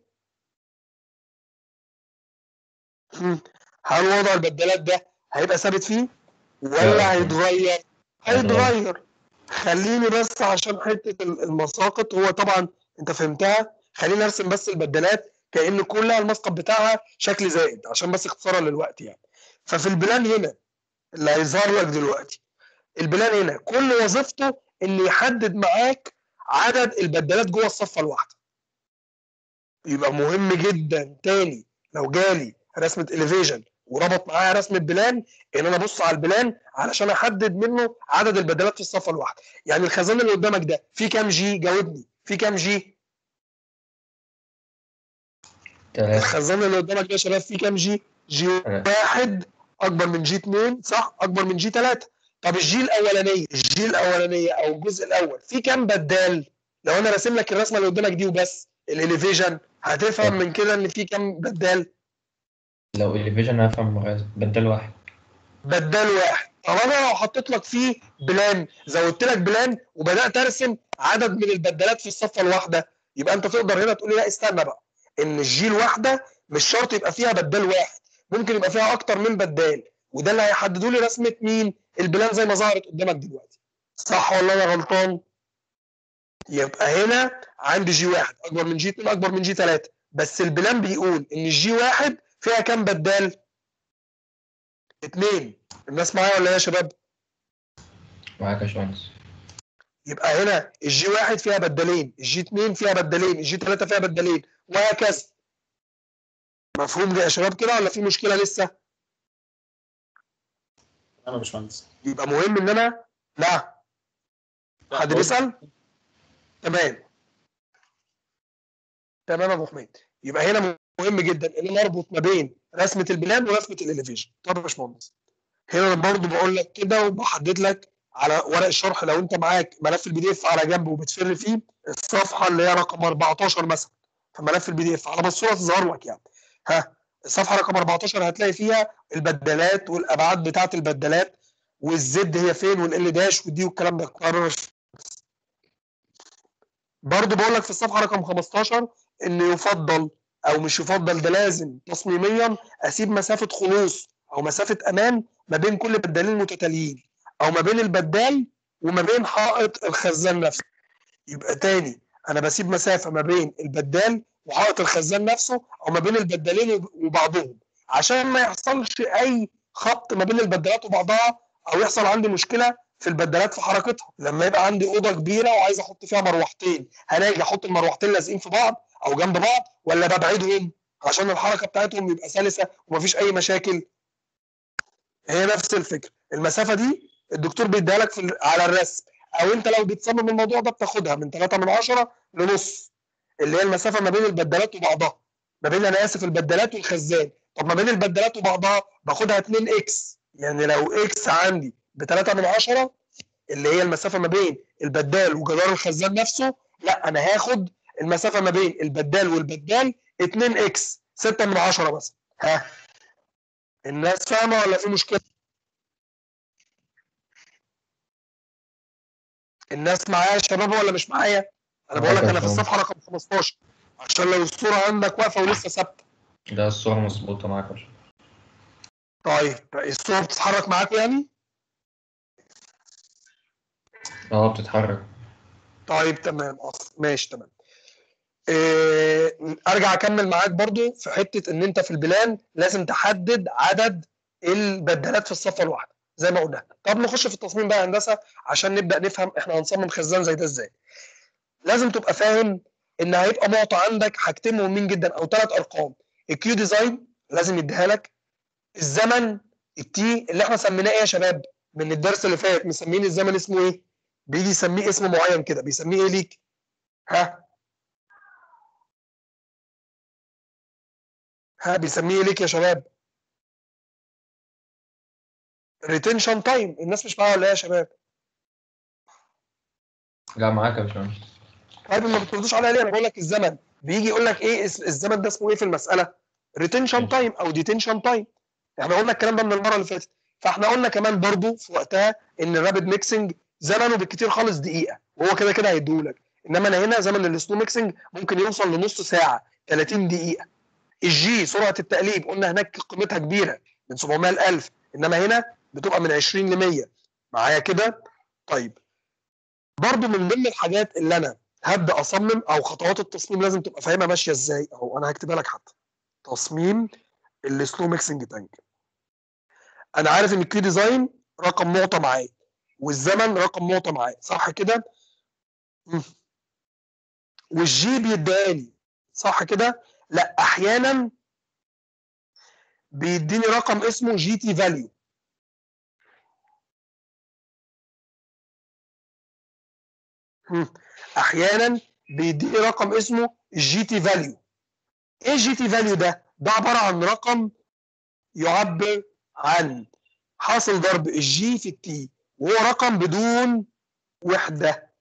مم. هل وضع البدلات ده هيبقى ثابت فيه؟ ولا لا. هيتغير؟ هيتغير خليني بس عشان حته ال- المساقط هو طبعا انت فهمتها خليني ارسم بس البدلات كان كلها المسقط بتاعها شكل زائد عشان بس اختصارا للوقت يعني ففي البلان هنا اللي هيظهر لك دلوقتي البلان هنا كل وظيفته ان يحدد معاك عدد البدلات جوه الصفه الواحده يبقى مهم جدا تاني لو جالي رسمه اليفيجن وربط معاها رسمه بلان ان انا ابص على البلان علشان احدد منه عدد البدلات في الصفه الواحده يعني الخزان اللي قدامك ده فيه كام جي جاوبني فيه كام جي تلاتة الخزان اللي قدامك ده يا شباب فيه كام جي جي تلاتة. واحد اكبر من جي 2 صح اكبر من جي 3 طب الجي الاولانيه الجي الاولانيه او الجزء الاول في كام بدال لو انا راسم لك الرسمه اللي قدامك دي وبس الاليفيجن هتفهم من كده ان في كام بدال لو الفيجن هفهم بدل واحد بدال واحد طب انا لو حطيت لك فيه بلان زودت لك بلان وبدات ارسم عدد من البدلات في الصفه الواحده يبقى انت تقدر هنا تقول لي لا استنى بقى ان الجي الواحده مش شرط يبقى فيها بدال واحد ممكن يبقى فيها اكتر من بدال وده اللي هيحددوا لي رسمه مين البلان زي ما ظهرت قدامك دلوقتي صح ولا انا غلطان يبقى هنا عندي جي واحد اكبر من جي 2 اكبر من جي 3 بس البلان بيقول ان الجي واحد فيها كام بدال اتنين الناس معايا ولا ايه يا شباب معاك يا باشمهندس يبقى هنا الجي واحد فيها بدالين الجي 2 فيها بدالين الجي 3 فيها بدالين وهكذا مفهوم ده يا شباب كده ولا في مشكله لسه انا يا باشمهندس يبقى مهم ان انا لا حد بيسال تمام تمام يا ابو حميد يبقى هنا مهم جدا ان انا اربط ما بين رسمه البلان ورسمه الاليفيشن طب يا باشمهندس هنا انا برضو بقول لك كده وبحدد لك على ورق الشرح لو انت معاك ملف البي دي اف على جنب وبتفر فيه الصفحه اللي هي رقم 14 مثلا في ملف البي دي اف على ما الصوره تظهر لك يعني ها الصفحه رقم 14 هتلاقي فيها البدلات والابعاد بتاعه البدلات والزد هي فين والال داش والدي والكلام ده قرر برضه بقول لك في الصفحه رقم 15 ان يفضل او مش يفضل ده لازم تصميميا اسيب مسافه خلوص او مسافه امان ما بين كل بدالين متتاليين او ما بين البدال وما بين حائط الخزان نفسه يبقى تاني انا بسيب مسافه ما بين البدال وحائط الخزان نفسه او ما بين البدالين وبعضهم عشان ما يحصلش اي خبط ما بين البدالات وبعضها او يحصل عندي مشكله في البدالات في حركتها لما يبقى عندي اوضه كبيره وعايز احط فيها مروحتين هناجي احط المروحتين لازقين في بعض او جنب بعض ولا ببعدهم عشان الحركه بتاعتهم يبقى سلسه ومفيش اي مشاكل هي نفس الفكره المسافه دي الدكتور بيديها لك في ال- على الرسم او انت لو بتصمم الموضوع ده بتاخدها من 3 من 10 لنص اللي هي المسافه ما بين البدالات وبعضها ما بين انا اسف البدالات والخزان طب ما بين البدالات وبعضها باخدها 2 اكس يعني لو اكس عندي ب 3 من 10 اللي هي المسافه ما بين البدال وجدار الخزان نفسه لا انا هاخد المسافه ما بين البدال والبدال 2 اكس 6 من 10 بس ها الناس فاهمه ولا في مشكله الناس معايا يا شباب ولا مش معايا انا بقول لك انا في الصفحه رقم 15 عشان لو الصوره عندك واقفه ولسه ثابته ده الصورة مظبوطة معاك يا باشمهندس طيب الصوره بتتحرك معاكم يعني اه بتتحرك طيب تمام أص- ماشي تمام إيه ارجع اكمل معاك برضو في حته ان انت في البلان لازم تحدد عدد البدلات في الصفه الواحده زي ما قلنا طب نخش في التصميم بقى يا هندسه عشان نبدا نفهم احنا هنصمم خزان زي ده ازاي لازم تبقى فاهم ان هيبقى معطى عندك حاجتين مهمين جدا او ثلاث ارقام الكيو ديزاين لازم يديها لك الزمن التي اللي احنا سميناه ايه يا شباب من الدرس اللي فات مسمين الزمن اسمه ايه بيجي يسميه اسم معين كده بيسميه ايه ليك ها ها بيسميه ايه ليك يا شباب ريتنشن تايم الناس مش معايا ولا ايه يا شباب لا معاك يا باشمهندس طيب ما بتردوش عليا ليه انا بقول لك الزمن بيجي يقول لك ايه اس- الزمن ده اسمه ايه في المساله ريتنشن تايم او ديتنشن تايم احنا قلنا الكلام ده من المره اللي فاتت فاحنا قلنا كمان برضو في وقتها ان الرابid ميكسنج زمنه بالكتير خالص دقيقه وهو كده كده هيديهولك انما انا هنا زمن السلو ميكسنج ممكن يوصل لنص ساعه 30 دقيقه الجي سرعه التقليب قلنا هناك قيمتها كبيره من 700 ل 1000 انما هنا بتبقى من 20 ل 100 معايا كده طيب برضو من ضمن الحاجات اللي انا هبدا اصمم او خطوات التصميم لازم تبقى فاهمها ماشيه ازاي اهو انا هكتبها لك حتى تصميم السلو ميكسنج تانك انا عارف ان الكيو ديزاين رقم معطى معايا والزمن رقم معطى معايا صح كده مم. والجي بيديهالي صح كده لا احيانا بيديني رقم اسمه جي تي فاليو احيانا بيديني رقم اسمه جي تي فاليو ايه الجي تي فاليو ده ده عباره عن رقم يعبر عن حاصل ضرب الجي في التي وهو رقم بدون وحده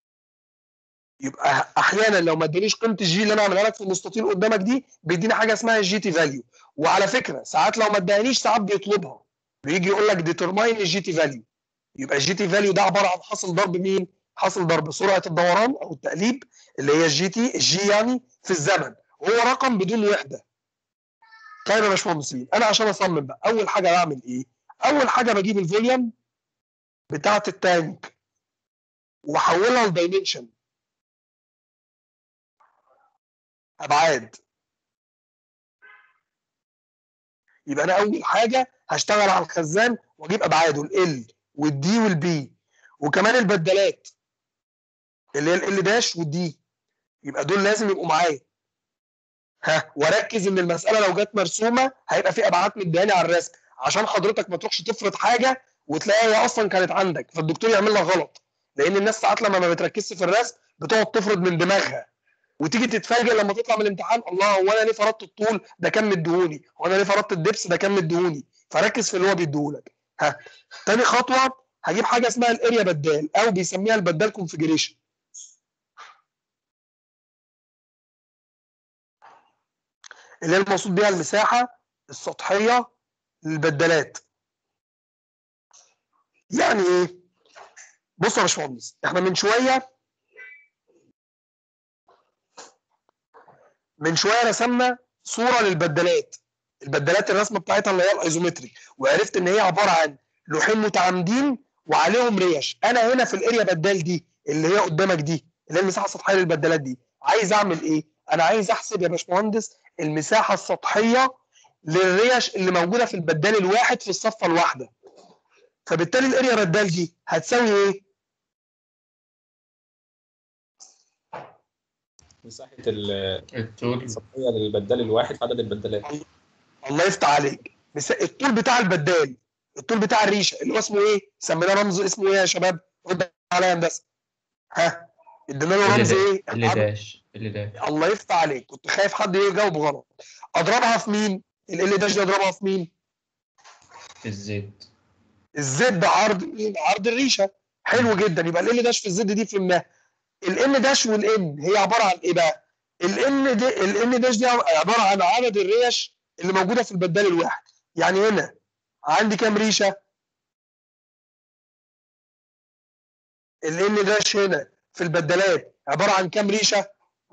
يبقى احيانا لو ما ادانيش قيمه الجي اللي انا عاملها لك في المستطيل قدامك دي بيديني حاجه اسمها الجي تي فاليو وعلى فكره ساعات لو ما ادانيش ساعات بيطلبها بيجي يقول لك ديترماين الجي تي فاليو يبقى الجي تي فاليو ده عباره عن حاصل ضرب مين؟ حاصل ضرب سرعه الدوران او التقليب اللي هي الجي تي الجي يعني في الزمن وهو رقم بدون وحده طيب يا باشمهندسين انا عشان اصمم بقى اول حاجه بعمل ايه؟ اول حاجه بجيب الفوليوم بتاعه التانك واحولها لدايمنشن ابعاد يبقى انا اول حاجه هشتغل على الخزان واجيب ابعاده ال والدي والبي وكمان البدلات اللي هي ال داش والدي يبقى دول لازم يبقوا معايا ها واركز ان المساله لو جت مرسومه هيبقى في ابعاد مدياني على الرسم عشان حضرتك ما تروحش تفرض حاجه وتلاقيها هي اصلا كانت عندك فالدكتور يعمل لك غلط لان الناس ساعات لما ما بتركزش في الرسم بتقعد تفرض من دماغها وتيجي تتفاجئ لما تطلع من الامتحان الله هو انا ليه فرضت الطول ده كان مديهوني هو انا ليه فرضت الدبس ده كان مديهوني فركز في اللي هو بيديهولك ها تاني خطوه هجيب حاجه اسمها الاريا بدال او بيسميها البدال كونفيجريشن اللي هي المقصود بيها المساحه السطحيه للبدالات يعني ايه بص يا باشمهندس احنا من شويه من شويه رسمنا صوره للبدلات البدلات الرسمه بتاعتها اللي هي الايزومتريك وعرفت ان هي عباره عن لوحين متعامدين وعليهم ريش انا هنا في الاريا بدال دي اللي هي قدامك دي اللي هي المساحه السطحيه للبدلات دي عايز اعمل ايه انا عايز احسب يا باشمهندس المساحه السطحيه للريش اللي موجوده في البدال الواحد في الصفه الواحده فبالتالي الاريا بدال دي هتساوي ايه مساحه ال- الطول السطحيه للبدال الواحد في عدد البدالات الله يفتح عليك بس الطول بتاع البدال الطول بتاع الريشه اللي هو اسمه ايه؟ سميناه رمز اسمه ايه يا شباب؟ رد عليا يا هندسه ها ادينا له رمز ايه؟ اللي داش اللي داش الله يفتح عليك كنت خايف حد يجاوب غلط اضربها في مين؟ ال داش دي اضربها في مين؟ الزد الزد عرض مين؟ عرض الريشه حلو جدا يبقى ال داش في الزد دي فهمناها الان داش والان هي عباره عن ايه بقى؟ الان دي الان داش دي عباره عن عدد الريش اللي موجوده في البدال الواحد يعني هنا عندي كام ريشه؟ الان داش هنا في البدالات عباره عن كام ريشه؟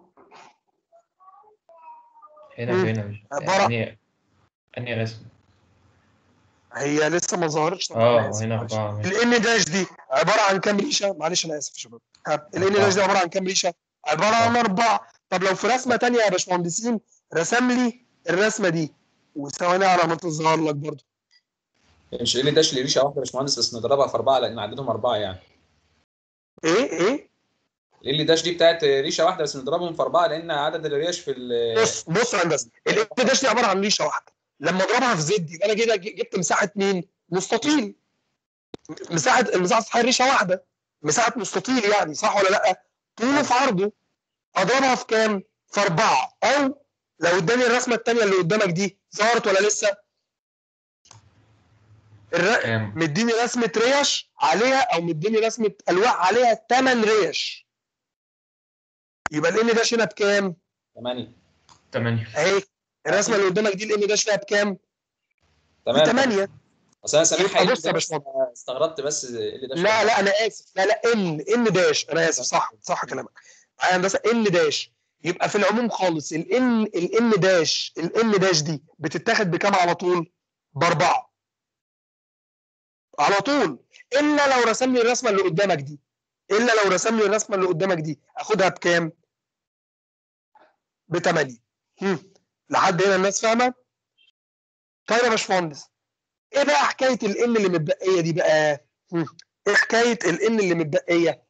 هنا مم. وهنا مش عبارة- أنهي أنهي رسم هي لسه ما ظهرتش طبعا اه أنا آسف، هنا معلش. أربعة ماشي. الان داش دي عباره عن كام ريشه؟ معلش انا اسف يا شباب الان داش دي عباره عن كام ريشه؟ عباره عن اربعه طب لو في رسمه تانية يا باشمهندسين رسم لي الرسمه دي وثواني على ما تظهر لك برضه مش ال داش لريشه واحده يا باشمهندس بس نضربها في اربعه لان عددهم اربعه يعني ايه ايه ال داش دي بتاعت ريشه واحده بس نضربهم في اربعه لان عدد الريش في ال بص بص يا هندسه الان داش دي عباره عن ريشه واحده لما اضربها في زد يبقى انا كده جبت مساحه مين؟ مستطيل مساحه المساحه السطحيه ريشه واحده مساحه مستطيل يعني صح ولا لا؟ طوله في عرضه اضربها في كام؟ في اربعه او لو اداني الرسمه الثانيه اللي قدامك دي ظهرت ولا لسه؟ الر... كام مديني رسمه ريش عليها او مديني رسمه الواح عليها 8 ريش يبقى الان داش هنا بكام؟ 8 تمانية اهي الرسمه اللي قدامك دي الان داش فيها بكام؟ تمام 8 اصل انا سامعها يبقى ال بص يا داش باشمهندس. استغربت بس ال داش لا لا انا اسف لا لا ان ان داش انا اسف صح صح كلامك معايا هندسه ان داش يبقى في العموم خالص الان الان داش الان داش دي بتتاخد بكام على طول؟ باربعه على طول الا لو رسم لي الرسمه اللي قدامك دي الا لو رسم لي الرسمه اللي قدامك دي اخدها بكام؟ بثمانيه هم. لحد هنا الناس فاهمه؟ طيب يا باشمهندس ايه بقى حكايه الان اللي متبقيه دي بقى؟ هم. ايه حكايه الان اللي متبقيه؟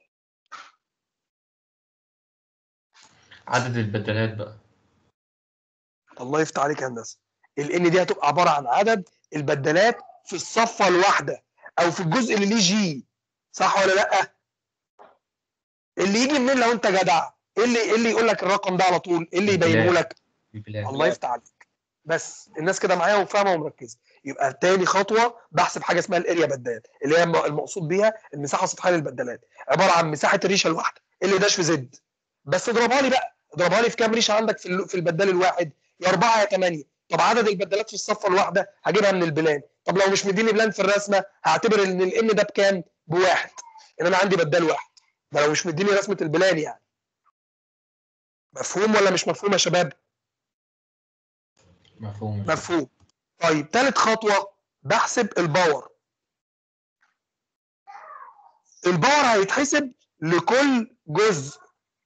عدد البدلات بقى الله يفتح عليك يا هندسه الان دي هتبقى عباره عن عدد البدلات في الصفه الواحده او في الجزء اللي ليه جي صح ولا لا اللي يجي منين لو انت جدع ايه اللي ايه اللي يقول لك الرقم ده على طول ايه اللي يبينه لك البلاد الله يفتح عليك بس الناس كده معايا وفاهمه ومركزه يبقى تاني خطوه بحسب حاجه اسمها الاريا بدال اللي هي المقصود بيها المساحه السطحيه للبدالات عباره عن مساحه الريشه الواحده اللي داش في زد بس اضربها لي بقى اضربها لي في كام ريشه عندك في ال- في البدال الواحد يا اربعه يا ثمانيه طب عدد البدلات في الصفه الواحده هجيبها من البلان طب لو مش مديني بلان في الرسمه هعتبر ان الان ده بكام بواحد ان انا عندي بدال واحد ده لو مش مديني رسمه البلان يعني مفهوم ولا مش مفهوم يا شباب مفهوم مفهوم طيب ثالث خطوه بحسب الباور الباور هيتحسب لكل جزء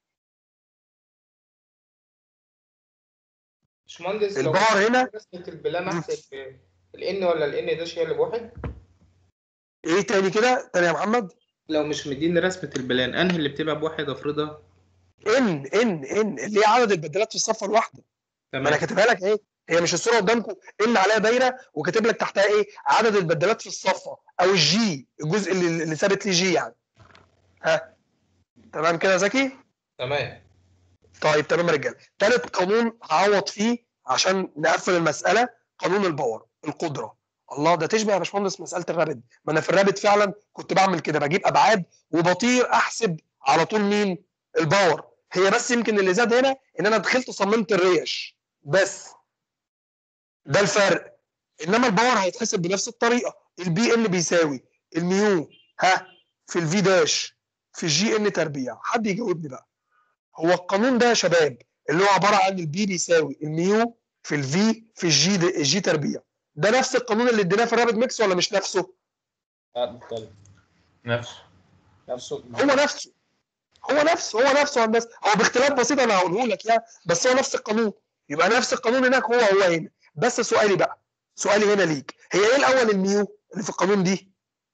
باشمهندس لو الباور هنا رسمة البلان احسب الان ولا الان داش هي اللي بواحد ايه تاني كده تاني يا محمد لو مش مديني رسمة البلان انهي اللي بتبقى بواحد افرضها ان ان ان اللي هي عدد البدلات في الصفه الواحده ما انا تمام كاتبها لك اهي هي مش الصوره قدامكم ان عليها دايره وكاتب لك تحتها ايه عدد البدلات في الصفه او الجي الجزء اللي, اللي ثابت لي جي يعني ها تمام كده يا زكي تمام طيب تمام يا رجاله ثالث قانون هعوض فيه عشان نقفل المساله قانون الباور القدره الله ده تشبه يا باشمهندس مساله الرابد ما انا في الرابد فعلا كنت بعمل كده بجيب ابعاد وبطير احسب على طول مين الباور هي بس يمكن اللي زاد هنا ان انا دخلت صممت الريش بس ده الفرق انما الباور هيتحسب بنفس الطريقه البي ان بيساوي الميو ها في الفي داش في الجي ان تربيع حد يجاوبني بقى هو القانون ده يا شباب اللي هو عباره عن البي بيساوي الميو في الفي في الجي د- الجي تربيع ده نفس القانون اللي اديناه في الرابد ميكس ولا مش نفسه؟ لا مختلف نفسه نفسه هو نفسه هو نفسه هو نفسه يا هندسه هو باختلاف بسيط انا هقوله لك يعني بس هو نفس القانون يبقى نفس القانون هناك هو هو هنا بس سؤالي بقى سؤالي هنا ليك هي ايه الاول الميو اللي في القانون دي؟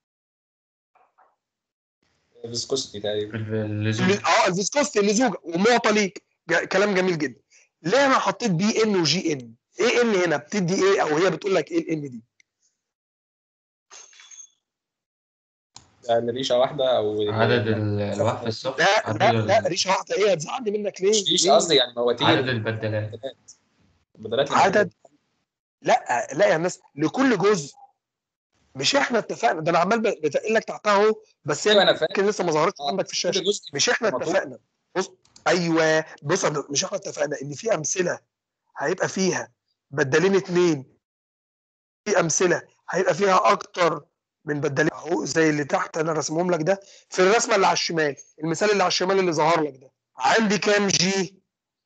فيسكوستي تقريبا في اللزوم اللي- اه الفيسكوستي اللزوجه ومعطى ليك جا- كلام جميل جدا ليه انا حطيت بي ان وجي ان ايه ان هنا بتدي ايه او هي بتقول لك ايه الان دي يعني ريشه واحده او عدد ال- الواحد في الصف لا عدد لا ال- لا ريشه واحده ايه هتزعلني منك ليه؟ مش ريشه ليه؟ قصدي يعني مواتير عدد البدلات بدلات عدد لا لا يا الناس لكل جزء مش احنا اتفقنا ده انا عمال ب- بتقل لك تحتها اهو بس ايوه هي انا فاهم يمكن لسه ما ظهرتش آه. عندك في الشاشه كل جزء مش احنا مطلوب. اتفقنا بص ايوه بص أنا- مش احنا اتفقنا ان في امثله هيبقى فيها بدالين اتنين في امثله هيبقى فيها اكتر من بدالين اهو زي اللي تحت انا رسمهم لك ده في الرسمه اللي على الشمال المثال اللي على الشمال اللي ظهر لك ده عندي كام جي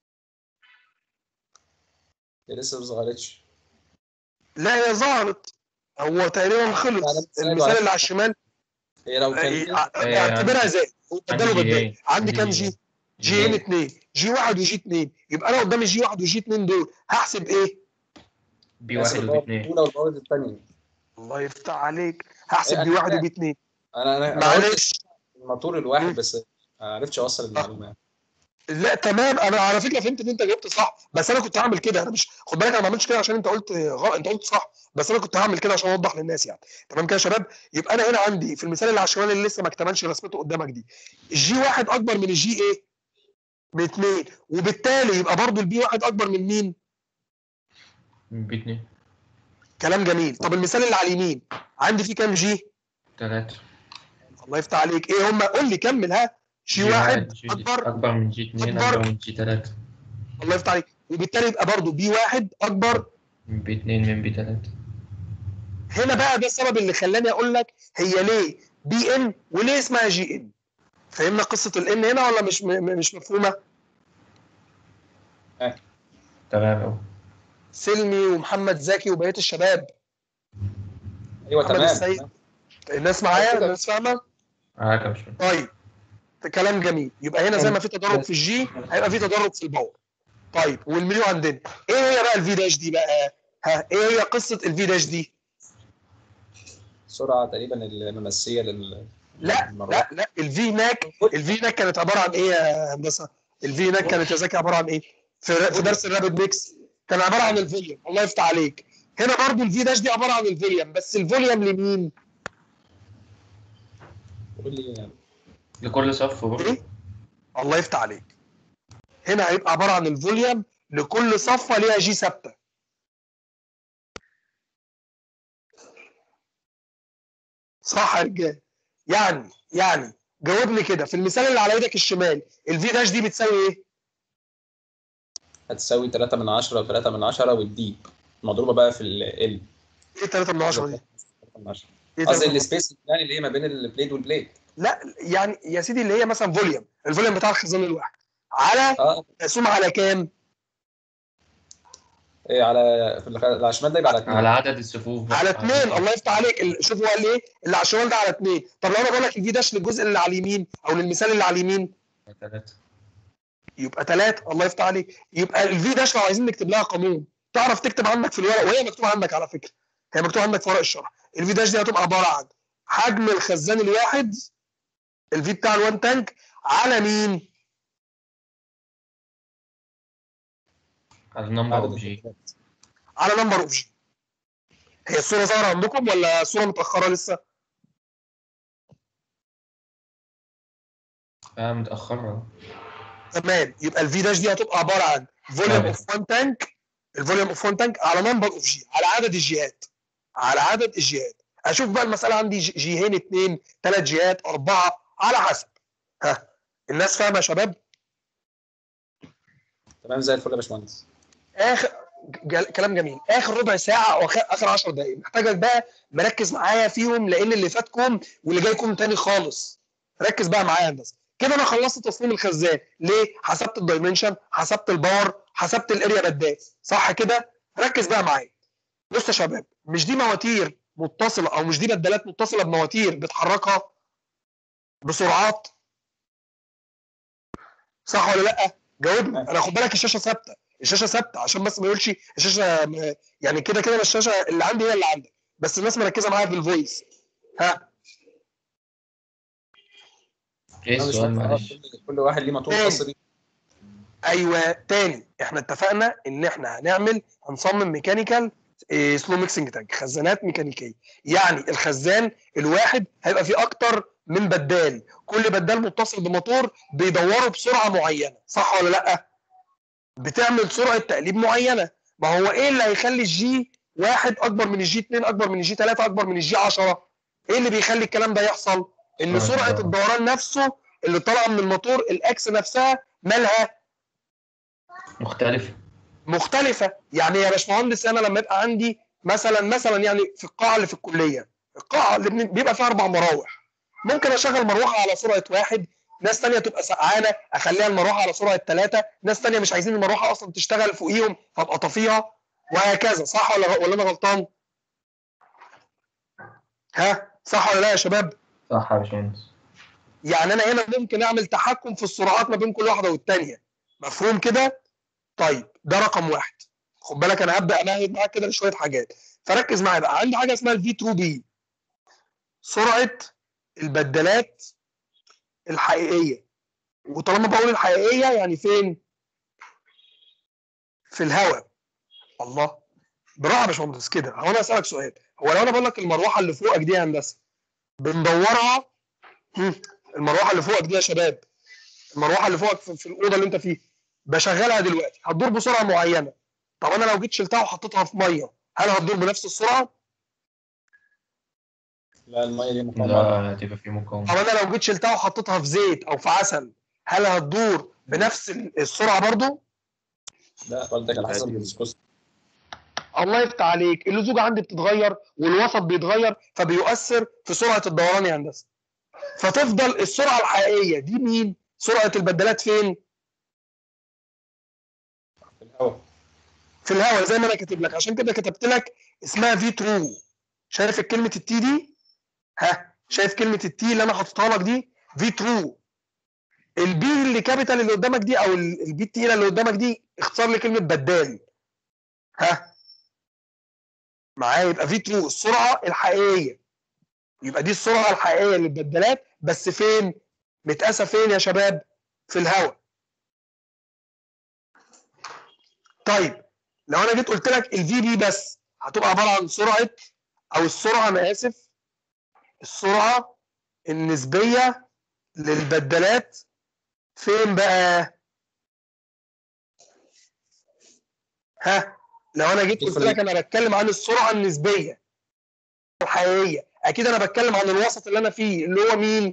هي لسه ما ظهرتش لا هي ظهرت هو تقريبا على خلص المثال المثال وعلى- اللي على الشمال هي لو كان إيه، اعتبرها عندي- زي بداله عندي بدال جي عندي كام جي جي جي ان 2 جي 1 وجي 2 يبقى انا قدامي جي 1 وجي 2 دول هحسب ايه بي واحد وبي اتنين الاولى والباور الثانيه الله يفتح عليك هحسب إيه، بي أنا 1 فاهم. وبي 2 انا انا أنا قلت معلش الموتور الواحد مم. بس ما عرفتش اوصل المعلومه لا تمام انا على فكره فهمت ان انت جاوبت صح بس انا كنت هعمل كده انا مش خد بالك انا ما عملتش كده عشان انت قلت غلط انت قلت صح بس انا كنت هعمل كده عشان اوضح للناس يعني تمام كده يا شباب يبقى انا هنا عندي في المثال اللي على الشمال اللي لسه ما اكتملش رسمته قدامك دي الجي واحد اكبر من الجي ايه؟ من اثنين وبالتالي يبقى برضو البي واحد اكبر من مين؟ بي اتنين كلام جميل طب المثال اللي على اليمين عندي فيه كام جي؟ تلاتة الله يفتح عليك ايه هم قول لي كمل ها جي واحد جي اكبر أكبر من جي اتنين أكبر. أكبر من جي تلاتة الله يفتح عليك وبالتالي يبقى برضو بي واحد اكبر من بي اتنين من بي تلاتة هنا بقى ده السبب اللي خلاني اقول لك هي ليه بي ان وليه اسمها جي ان فهمنا قصه الان هنا ولا مش م- م- مش مفهومه تمام أوي سلمي ومحمد زكي وبقيه الشباب ايوه محمد تمام السيد. تمام. الناس معايا الناس فاهمه معاك يا باشمهندس طيب ده كلام جميل يبقى هنا زي ما في تدرج في الجي هيبقى في تدرج في الباور طيب والمليو عندنا ايه هي بقى الفي داش دي بقى ها ايه هي قصه الفي داش دي سرعه تقريبا الممسيه لل لا المرات. لا لا الفي هناك الفي هناك كانت عباره عن ايه يا هندسه الفي هناك كانت يا زكي عباره عن ايه في في درس الرابد ميكس كان عباره عن الفوليوم الله يفتح عليك هنا برضو الفي داش دي عباره عن الفوليوم بس الفوليوم لمين قول لي يعني لكل صف برضه ايه الله يفتح عليك هنا هيبقى عباره عن الفوليوم لكل صفه ليها جي ثابته صح يا رجال يعني يعني جاوبني كده في المثال اللي على ايدك الشمال الفي داش دي بتساوي ايه هتساوي 3 من 10 و3 من 10 والدي مضروبه بقى في ال ايه 3 من 10 دي؟ ايه قصدي 3 السبيس يعني اللي هي ما بين البليد والبليد لا يعني يا سيدي اللي هي مثلا فوليوم الفوليوم بتاع الخزان الواحد على اه مقسوم على كام؟ إيه على في الخ- اللي على الشمال ده يبقى على اتنين على عدد الصفوف بقى. على اثنين الله يفتح عليك ال- شوفوا قال ايه اللي على الشمال ده على اثنين طب لو انا بقول لك الفي داش للجزء اللي على اليمين او للمثال اللي على اليمين ثلاثة يبقى ثلاثة الله يفتح عليك يبقى الفي داش لو عايزين نكتب لها قانون تعرف تكتب عندك في الورق وهي مكتوبه عندك على فكره هي مكتوبه عندك في ورق الشرح الفي داش دي هتبقى عباره عن حجم الخزان الواحد الفي بتاع الوان تانك على مين؟ على نمبر عدد اوف جي الخطوات. على نمبر اوف جي هي الصوره ظاهره عندكم ولا الصوره متاخره لسه؟ اه متأخرة تمام يبقى الفي داش دي هتبقى عباره عن فوليوم آه. اوف 1 تانك الفوليوم اوف 1 تانك على نمبر اوف جي على عدد الجيهات على عدد الجيهات اشوف بقى المساله عندي جي- جيهين اثنين ثلاث جيهات اربعه على حسب ها الناس فاهمه يا شباب تمام زي الفل يا باشمهندس اخر جل... كلام جميل اخر ربع ساعه او آخر- اخر 10 دقائق محتاجك بقى مركز معايا فيهم لان اللي فاتكم واللي جايكم تاني خالص ركز بقى معايا يا هندسه كده انا خلصت تصميم الخزان ليه حسبت الدايمنشن حسبت الباور حسبت الاريا بدال صح كده ركز بقى معايا بص يا شباب مش دي مواتير متصله او مش دي بدلات متصله بمواتير بتحركها بسرعات صح ولا لا جاوبني انا خد بالك الشاشه ثابته الشاشه ثابته عشان بس ما يقولش الشاشه م- يعني كده كده الشاشه اللي عندي هي اللي عندك بس الناس مركزه معايا في الفويس ها ايه أنا مش السؤال فاهم. معلش كل- كل واحد ليه موتور تاني. خاص بيه ايوه تاني احنا اتفقنا ان احنا هنعمل هنصمم ميكانيكال سلو ميكسنج تانك خزانات ميكانيكيه يعني الخزان الواحد هيبقى فيه اكتر من بدال كل بدال متصل بموتور بيدوروا بسرعه معينه صح ولا لا بتعمل سرعه تقليب معينه ما هو ايه اللي هيخلي الجي واحد اكبر من الجي 2 اكبر من الجي 3 اكبر من الجي 10 ايه اللي بيخلي الكلام ده يحصل ان سرعة سرعه الدوران. الدوران نفسه اللي طالعه من الموتور الاكس نفسها مالها مختلفة مختلفه يعني يا باشمهندس انا لما يبقى عندي مثلا مثلا يعني في القاعه اللي في الكليه القاعه اللي بن- بيبقى فيها اربع مراوح ممكن اشغل مروحه على سرعه واحد ناس تانية تبقى سقعانه اخليها المروحه على سرعه ثلاثه ناس تانية مش عايزين المروحه اصلا تشتغل فوقيهم فابقى اطفيها وهكذا صح ولا ولا انا غلطان؟ ها صح ولا لا يا شباب؟ صح يا باشمهندس يعني انا هنا ممكن اعمل تحكم في السرعات ما بين كل واحده والتانيه مفهوم كده طيب ده رقم واحد خد بالك انا هبدا امهد معاك كده لشويه حاجات فركز معايا بقى عندي حاجه اسمها الفي 2 بي سرعه البدلات الحقيقيه وطالما بقول الحقيقيه يعني فين في الهواء الله براحه يا باشمهندس كده هو انا اسالك سؤال هو لو انا بقول لك المروحه اللي فوقك دي يا هندسه بندورها هم، المروحه اللي فوقك دي يا شباب المروحه اللي فوقك في, في الاوضه اللي انت فيها بشغلها دلوقتي هتدور بسرعه معينه طب انا لو جيت شلتها وحطيتها في ميه هل هتدور بنفس السرعه؟ لا الميه دي مقاومه لا هتبقى في طب مقاومة انا لو جيت شلتها وحطيتها في زيت او في عسل هل هتدور بنفس السرعه برضو؟ لا برضك على حسب الفيسكوس الله يفتح عليك اللزوجه عندي بتتغير والوسط بيتغير فبيؤثر في سرعه الدوران يا هندسه فتفضل السرعه الحقيقيه دي مين؟ سرعه البدلات فين؟ في الهواء في الهواء زي ما انا كاتب لك عشان كده كتبت لك اسمها في ترو شايف كلمه التي دي ها شايف كلمه التي اللي انا حاططها لك دي في ترو البي اللي كابيتال اللي قدامك دي او ال- البي التقيله اللي قدامك دي اختصار لكلمه بدال ها معايا يبقى في ترو السرعه الحقيقيه يبقى دي السرعه الحقيقيه للبدالات بس فين متقاسه فين يا شباب في الهواء طيب لو انا جيت قلت لك الفي بي بس هتبقى عباره عن سرعه او السرعه انا اسف السرعه النسبيه للبدلات فين بقى؟ ها لو انا جيت قلت لك انا بتكلم عن السرعه النسبيه الحقيقيه اكيد انا بتكلم عن الوسط اللي انا فيه اللي هو مين؟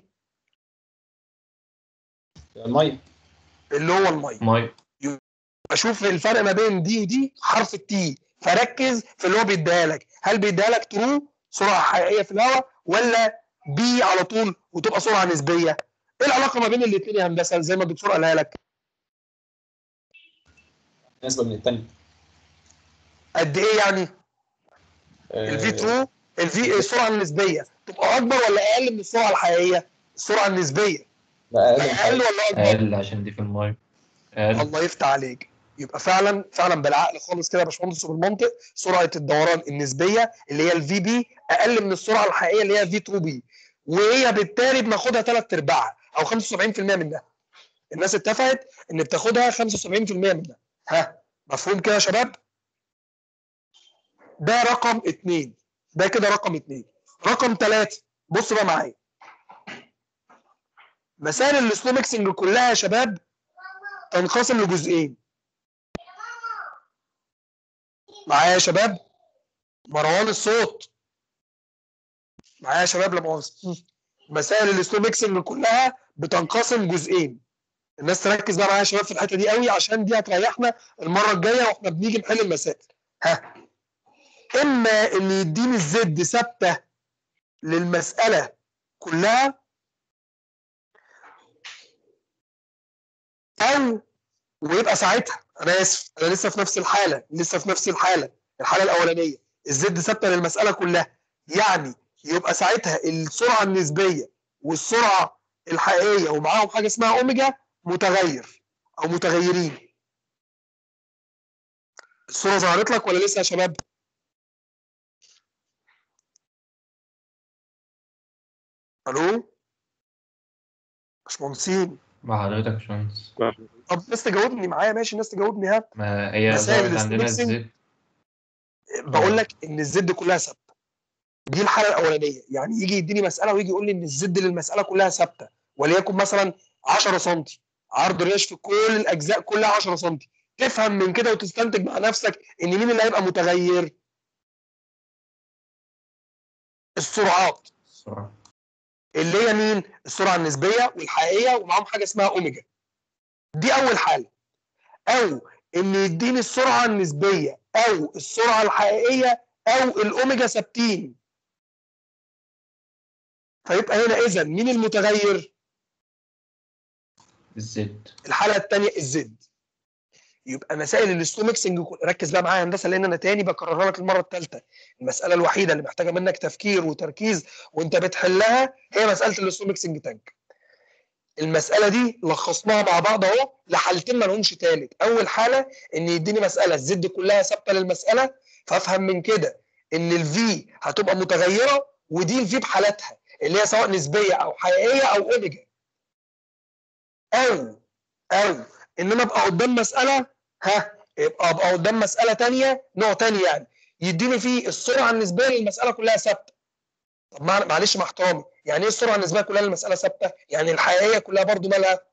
الميه اللي هو الميه مية اشوف الفرق ما بين دي ودي حرف التي فركز في اللي هو بيديها لك هل بيديها لك ترو سرعه حقيقيه في الهواء ولا بي على طول وتبقى سرعه نسبيه ايه العلاقه ما بين الاثنين يا هندسه زي ما الدكتور قالها لك نسبه من الثانيه قد ايه يعني الفي ترو الفي السرعه النسبيه تبقى اكبر ولا اقل من السرعه الحقيقيه السرعه النسبيه لا اقل من اقل حاجة. ولا اكبر اقل عشان دي في المايه اقل الله يفتح عليك يبقى فعلا فعلا بالعقل خالص كده يا باشمهندس وبالمنطق سرعه الدوران النسبيه اللي هي الفي بي اقل من السرعه الحقيقيه اللي هي في 2 بي وهي بالتالي بناخدها ثلاث ارباعها او 75% منها الناس اتفقت ان بتاخدها 75% منها ها مفهوم كده يا شباب ده رقم اتنين ده كده رقم اتنين رقم ثلاثة بص بقى معايا مسائل السلو ميكسنج كلها يا شباب تنقسم لجزئين معايا يا شباب مروان الصوت معايا يا شباب لما مسائل السلو ميكسنج كلها بتنقسم جزئين الناس تركز بقى معايا يا شباب في الحته دي قوي عشان دي هتريحنا المره الجايه واحنا بنيجي نحل المسائل ها اما ان يديني الزد ثابته للمساله كلها او ويبقى ساعتها انا اسف انا لسه في نفس الحاله لسه في نفس الحاله الحاله الاولانيه الزد ثابته للمساله كلها يعني يبقى ساعتها السرعه النسبيه والسرعه الحقيقيه ومعاهم حاجه اسمها اوميجا متغير او متغيرين الصوره ظهرت لك ولا لسه يا شباب الو باشمهندسين مع حضرتك يا باشمهندس طب الناس تجاوبني معايا ماشي الناس تجاوبني ها ما هي مسائل ظهرت عندنا السلو الزد بقول لك ان الزد كلها ثابته دي الحاله الاولانيه يعني يجي يديني مساله ويجي يقول لي ان الزد للمساله كلها ثابته وليكن مثلا 10 سم عرض الريش في كل الاجزاء كلها 10 سم تفهم من كده وتستنتج مع نفسك ان مين اللي هيبقى متغير السرعات السرعة اللي هي مين السرعه النسبيه والحقيقيه ومعاهم حاجه اسمها اوميجا دي اول حاله او ان يديني السرعه النسبيه او السرعه الحقيقيه او الاوميجا ثابتين فيبقى هنا اذا مين المتغير الزد الحاله الثانيه الزد يبقى مسائل السلو ميكسنج ركز بقى معايا يا هندسه لان انا تاني بكررها لك المره الثالثه المساله الوحيده اللي محتاجه منك تفكير وتركيز وانت بتحلها هي مساله السلو ميكسنج تانك المساله دي لخصناها مع بعض اهو لحالتين ما لهمش ثالث اول حاله ان يديني مساله الزد كلها ثابته للمساله فافهم من كده ان الفي هتبقى متغيره ودي الفي بحالاتها اللي هي سواء نسبيه او حقيقيه او اوميجا او او ان انا ابقى قدام مساله ها يبقى ابقى قدام مساله تانية نوع تاني يعني يديني فيه السرعه النسبيه للمساله كلها ثابته طب مع- معلش مع احترامي يعني ايه السرعه النسبيه كلها للمساله ثابته يعني الحقيقيه كلها برضو مالها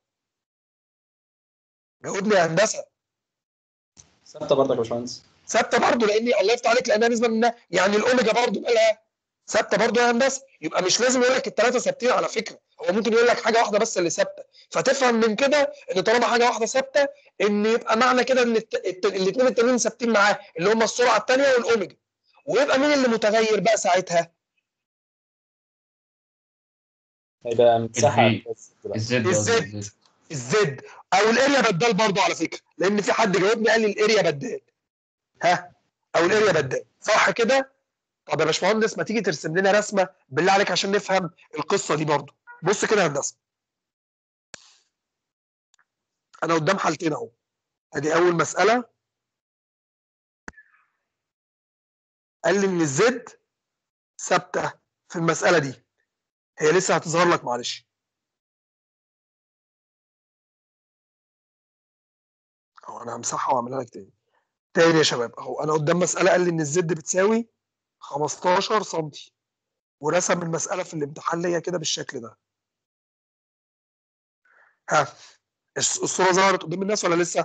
جاوبني يا هندسه ثابته برضك يا باشمهندس ثابته برضه لان الله يفتح عليك لانها نسبه منها يعني الاوميجا برضه مالها ثابته برضه يا هندسه يبقى مش لازم يقول لك الثلاثه ثابتين على فكره هو ممكن يقول لك حاجه واحده بس اللي ثابته فتفهم من كده ان طالما حاجه واحده ثابته ان يبقى معنى كده ان الاثنين التانيين ثابتين معاه اللي هم السرعه الثانيه والاوميجا ويبقى مين اللي متغير بقى ساعتها هيبقى مساحه الفي. الزد قصدي الزد. الزد الزد او الاريا بدال برضه على فكره لان في حد جاوبني قال لي الاريا بدال ها او الاريا بدال صح كده طب يا باشمهندس ما تيجي ترسم لنا رسمه بالله عليك عشان نفهم القصه دي برضه بص كده يا هندسه انا قدام حالتين اهو ادي اول مساله قال لي ان الزد ثابته في المساله دي هي لسه هتظهر لك معلش اهو انا همسحها واعملها لك تاني تاني يا شباب اهو انا قدام مساله قال لي ان الزد بتساوي 15 سم ورسم المساله في الامتحان ليا كده بالشكل ده ها الص- الصوره ظهرت قدام الناس ولا لسه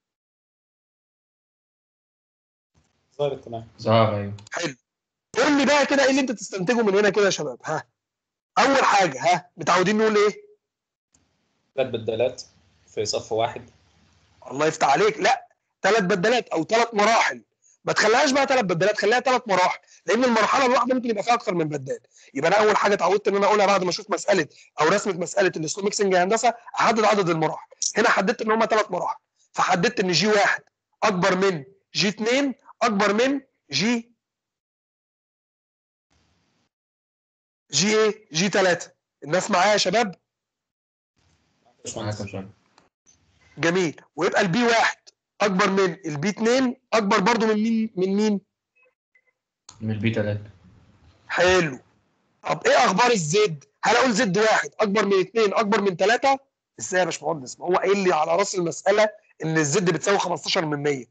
ظهرت تمام ظهر ايوه حلو قول لي بقى كده ايه اللي انت تستنتجه من هنا كده يا شباب ها اول حاجه ها متعودين نقول ايه ثلاث بدالات في صف واحد الله يفتح عليك لا ثلاث بدلات او ثلاث مراحل ما تخليهاش بقى ثلاث بدلات خليها ثلاث مراحل لان المرحله الواحده ممكن يبقى فيها اكتر من بدال يبقى انا اول حاجه اتعودت ان انا اقولها بعد ما اشوف مساله او رسمه مساله السلو ميكسنج يا هندسه احدد عدد المراحل هنا حددت ان هم ثلاث مراحل فحددت ان جي واحد اكبر من جي 2 اكبر من جي جي ايه جي 3 الناس معايا يا شباب معاك يا باشمهندس جميل ويبقى البي واحد اكبر من البي 2 اكبر برضو من مين من مين من البي 3 حلو طب ايه اخبار الزد هل اقول زد واحد اكبر من اثنين اكبر من ثلاثة ازاي يا باشمهندس ما هو قايل لي على راس المساله ان الزد بتساوي 15 من 100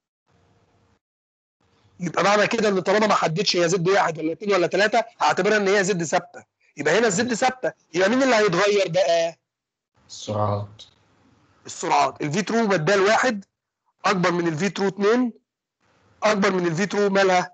يبقى معنى كده ان طالما ما حددش هي زد واحد ولا اثنين ولا ثلاثة هعتبرها ان هي زد ثابته يبقى هنا الزد ثابته يبقى مين اللي هيتغير بقى السرعات السرعات الفي ترو بدال واحد اكبر من الفي ترو 2 اكبر من الفي ترو مالها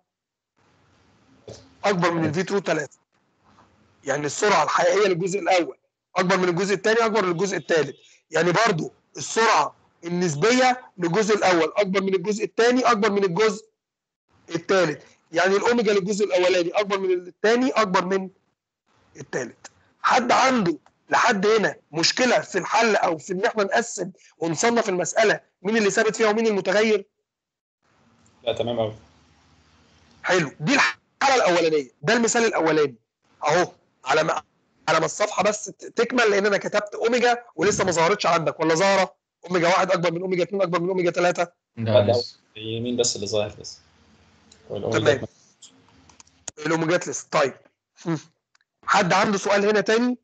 اكبر من الفي ترو 3 يعني السرعه الحقيقيه للجزء الاول اكبر من الجزء الثاني اكبر من الجزء الثالث يعني برضو السرعه النسبيه للجزء الاول اكبر من الجزء الثاني اكبر من الجزء الثالث يعني الاوميجا للجزء الاولاني اكبر من الثاني اكبر من الثالث حد عنده لحد هنا مشكله في الحل او في ان احنا نقسم ونصنف المساله مين اللي ثابت فيها ومين المتغير لا تمام قوي حلو دي الحاله الاولانيه ده المثال الاولاني اهو على ما على ما الصفحه بس ت- تكمل لان انا كتبت اوميجا ولسه ما ظهرتش عندك ولا ظاهره اوميجا واحد اكبر من اوميجا 2 اكبر من اوميجا 3 لا لا. لسه اليمين بس اللي ظاهر بس والأوميجا تمام الاوميجات ليست طيب هم. حد عنده سؤال هنا تاني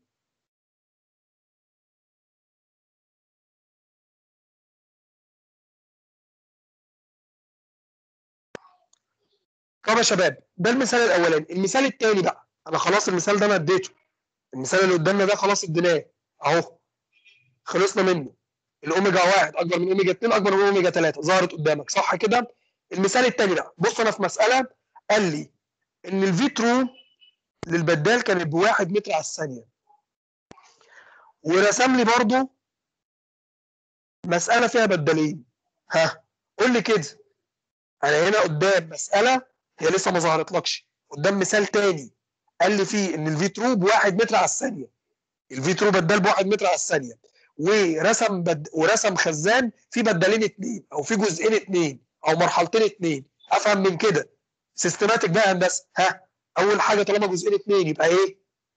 طب يا شباب ده المثال الاولاني المثال الثاني بقى انا خلاص المثال ده انا اديته المثال اللي قدامنا ده خلاص اديناه اهو خلصنا منه الاوميجا واحد اكبر من اوميجا 2 اكبر من اوميجا 3 ظهرت قدامك صح كده المثال الثاني بقى بص انا في مساله قال لي ان الفي ترو للبدال كانت بواحد متر على الثانيه ورسم لي برضو مساله فيها بدالين ها قول لي كده انا هنا قدام مساله هي لسه ما ظهرتلكش قدام مثال تاني قال لي فيه ان الفي ترو بواحد متر على الثانيه الفي ترو بدال بواحد متر على الثانيه ورسم بد... ورسم خزان في بدالين اتنين او في جزئين اتنين او مرحلتين اتنين افهم من كده سيستماتيك بقى يا هندسه ها اول حاجه طالما جزئين اتنين يبقى ايه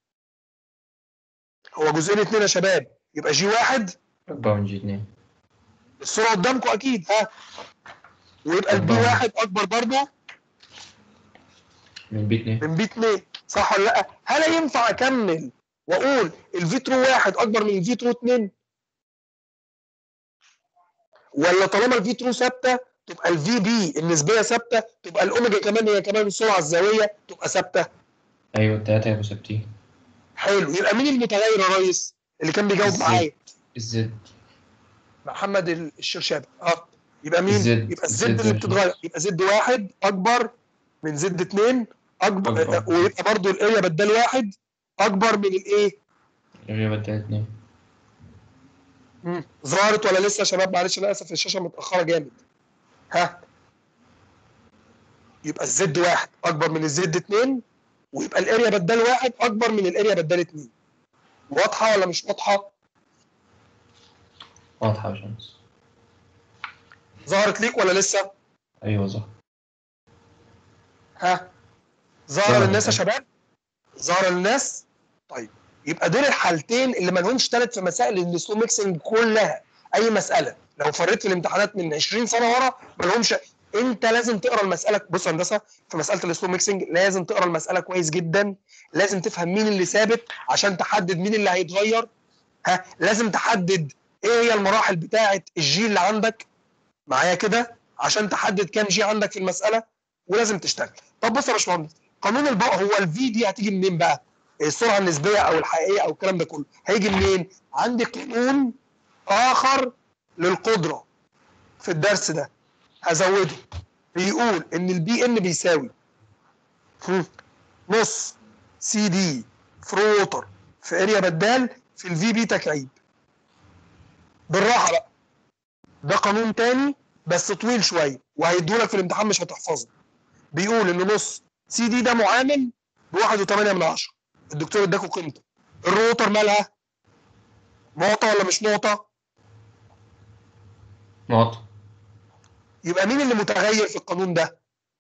هو جزئين اتنين يا شباب يبقى جي واحد اكبر من جي 2 الصوره قدامكم اكيد ها ويبقى البي أربعة. واحد اكبر برضه من بي 2 من بي 2 صح ولا لا؟ هل ينفع اكمل واقول الفيترو واحد اكبر من الفيترو 2 ولا طالما الفيترو ثابته تبقى الفي بي النسبيه ثابته تبقى الاوميجا كمان هي كمان السرعه الزاويه تبقى ثابته ايوه التلاته هيبقوا ثابتين حلو يبقى مين المتغير يا ريس اللي كان بيجاوب الزد. معايا الزد محمد ال- الشرشابي اه يبقى مين الزد. يبقى الزد الزد اللي يا بتتغير يبقى زد واحد اكبر من زد اتنين اكبر أكبر. ويبقى برضو الاريا بدال واحد اكبر من الايه الإجابة التلاتة اتنين مم. ظهرت ولا لسه يا شباب معلش للاسف الشاشه متاخره جامد ها يبقى الزد واحد اكبر من الزد اتنين ويبقى الاريا بدال واحد اكبر من الاريا بدال اتنين واضحه ولا مش واضحه واضحة يا شمس ظهرت ليك ولا لسه أيوة صح ها ظهر ظهرت. للناس يا شباب ظهر للناس طيب يبقى دول الحالتين اللي ما لهمش تالت في مسائل السلو ميكسنج كلها اي مساله لو فريت في الامتحانات من 20 سنه ورا ما لهمش انت لازم تقرا المساله بص يا هندسه في مساله السلو ميكسنج لازم تقرا المساله كويس جدا لازم تفهم مين اللي ثابت عشان تحدد مين اللي هيتغير ها لازم تحدد ايه هي المراحل بتاعه الجي اللي عندك معايا كده عشان تحدد كام جي عندك في المساله ولازم تشتغل طب بص يا باشمهندس قانون البقاء هو الفي دي هتيجي منين بقى السرعه النسبيه او الحقيقيه او الكلام ده كله هيجي منين عندي قانون اخر للقدره في الدرس ده هزوده بيقول ان البي ان بيساوي هم، نص سي دي فروتر في اريا بدال في الفي بي تكعيب بالراحه بقى ده قانون تاني بس طويل شويه وهيدولك في الامتحان مش هتحفظه بيقول ان نص سي دي ده معامل بواحد وثمانية من عشرة الدكتور اداكوا قيمته الروتر مالها نقطة ولا مش نقطة نقطة يبقى مين اللي متغير في القانون ده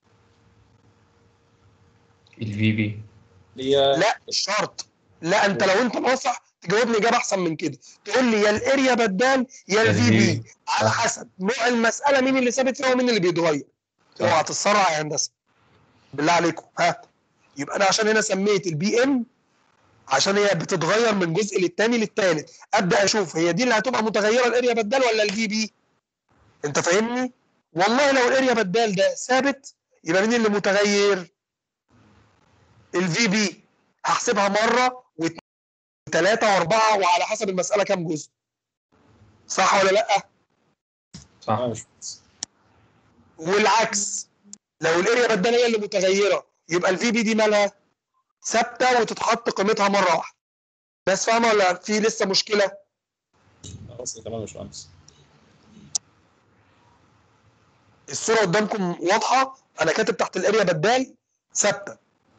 الفي بي هي لا مش شرط لا انت لو انت ناصح تجاوبني اجابه احسن من كده تقول لي يا الاريا بدال يا يا الفي بي الفي. على صح. حسب نوع المساله مين اللي ثابت فيها ومين اللي بيتغير صح. اوعى تتسرع يا هندسه بالله عليكم ها يبقى انا عشان هنا سميت البي ام عشان هي بتتغير من جزء للتاني للتالت ابدا اشوف هي دي اللي هتبقى متغيره الاريا بدال ولا الفي بي انت فاهمني والله لو الاريا بدال ده ثابت يبقى مين اللي متغير الفي بي هحسبها مره واثنين وثلاثه واربعه وعلى حسب المساله كام جزء صح ولا لا صح آه، مش والعكس لو الاريا بدال هي اللي متغيره يبقى الفي بي دي مالها ثابته وتتحط قيمتها مره واحده بس فاهمه ولا في لسه مشكله خلاص تمام يا باشمهندس الصوره قدامكم واضحه انا كاتب تحت الاريا بدال ثابته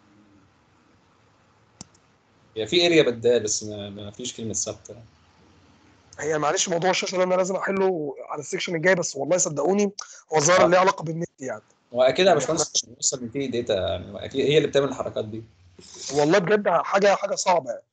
هي في اريا بدال بس ما, ما فيش كلمه ثابته هي معلش موضوع الشاشه ده انا لازم احله على السكشن الجاي بس والله صدقوني هو ظاهر ليه علاقه بالنت يعني هو اكيد يا باشمهندس عشان نوصل من في داتا يعني اكيد هي اللي بتعمل الحركات دي والله بجد حاجه حاجه صعبه يعني.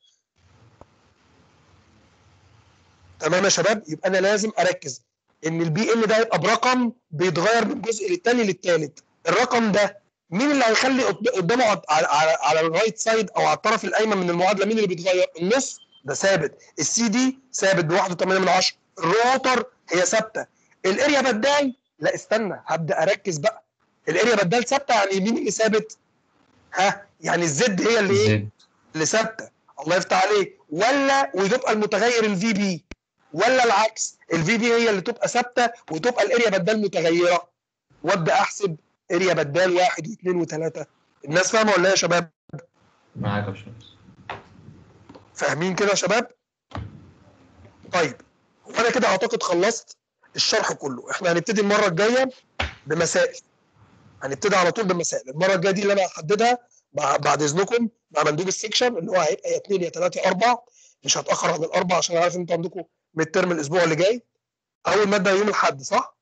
تمام يا شباب يبقى انا لازم اركز ان البي ام ده يبقى برقم بيتغير من جزء للتاني للتالت الرقم ده مين اللي هيخلي قد- قدامه على على, على الرايت سايد او على الطرف الايمن من المعادله مين اللي بيتغير النص ده ثابت السي دي ثابت ب 1.8 من 10 الروتر هي ثابته الاريا بدال لا استنى هبدا اركز بقى الاريا بدال ثابته يعني مين اللي ثابت ها يعني الزد هي اللي ايه زد اللي ثابته الله يفتح عليك ولا ويبقى المتغير الفي بي ولا العكس الفي بي هي اللي تبقى ثابته وتبقى الاريا بدال متغيره وابدا احسب اريا بدال واحد واثنين وثلاثه الناس فاهمه ولا ايه يا شباب؟ معاك يا باشمهندس فاهمين كده يا شباب؟ طيب هو انا كده اعتقد خلصت الشرح كله احنا هنبتدي المره الجايه بمسائل هنبتدي على طول بمسائل المره الجايه دي اللي انا هحددها مع- بعد اذنكم مع مندوب السكشن اللي هو هيبقى يا اثنين يا ثلاثه يا اربع مش هتاخر عن الاربع عشان عارف ان انتوا عندكم ميد ترم الاسبوع اللي جاي اول ماده يوم الاحد صح؟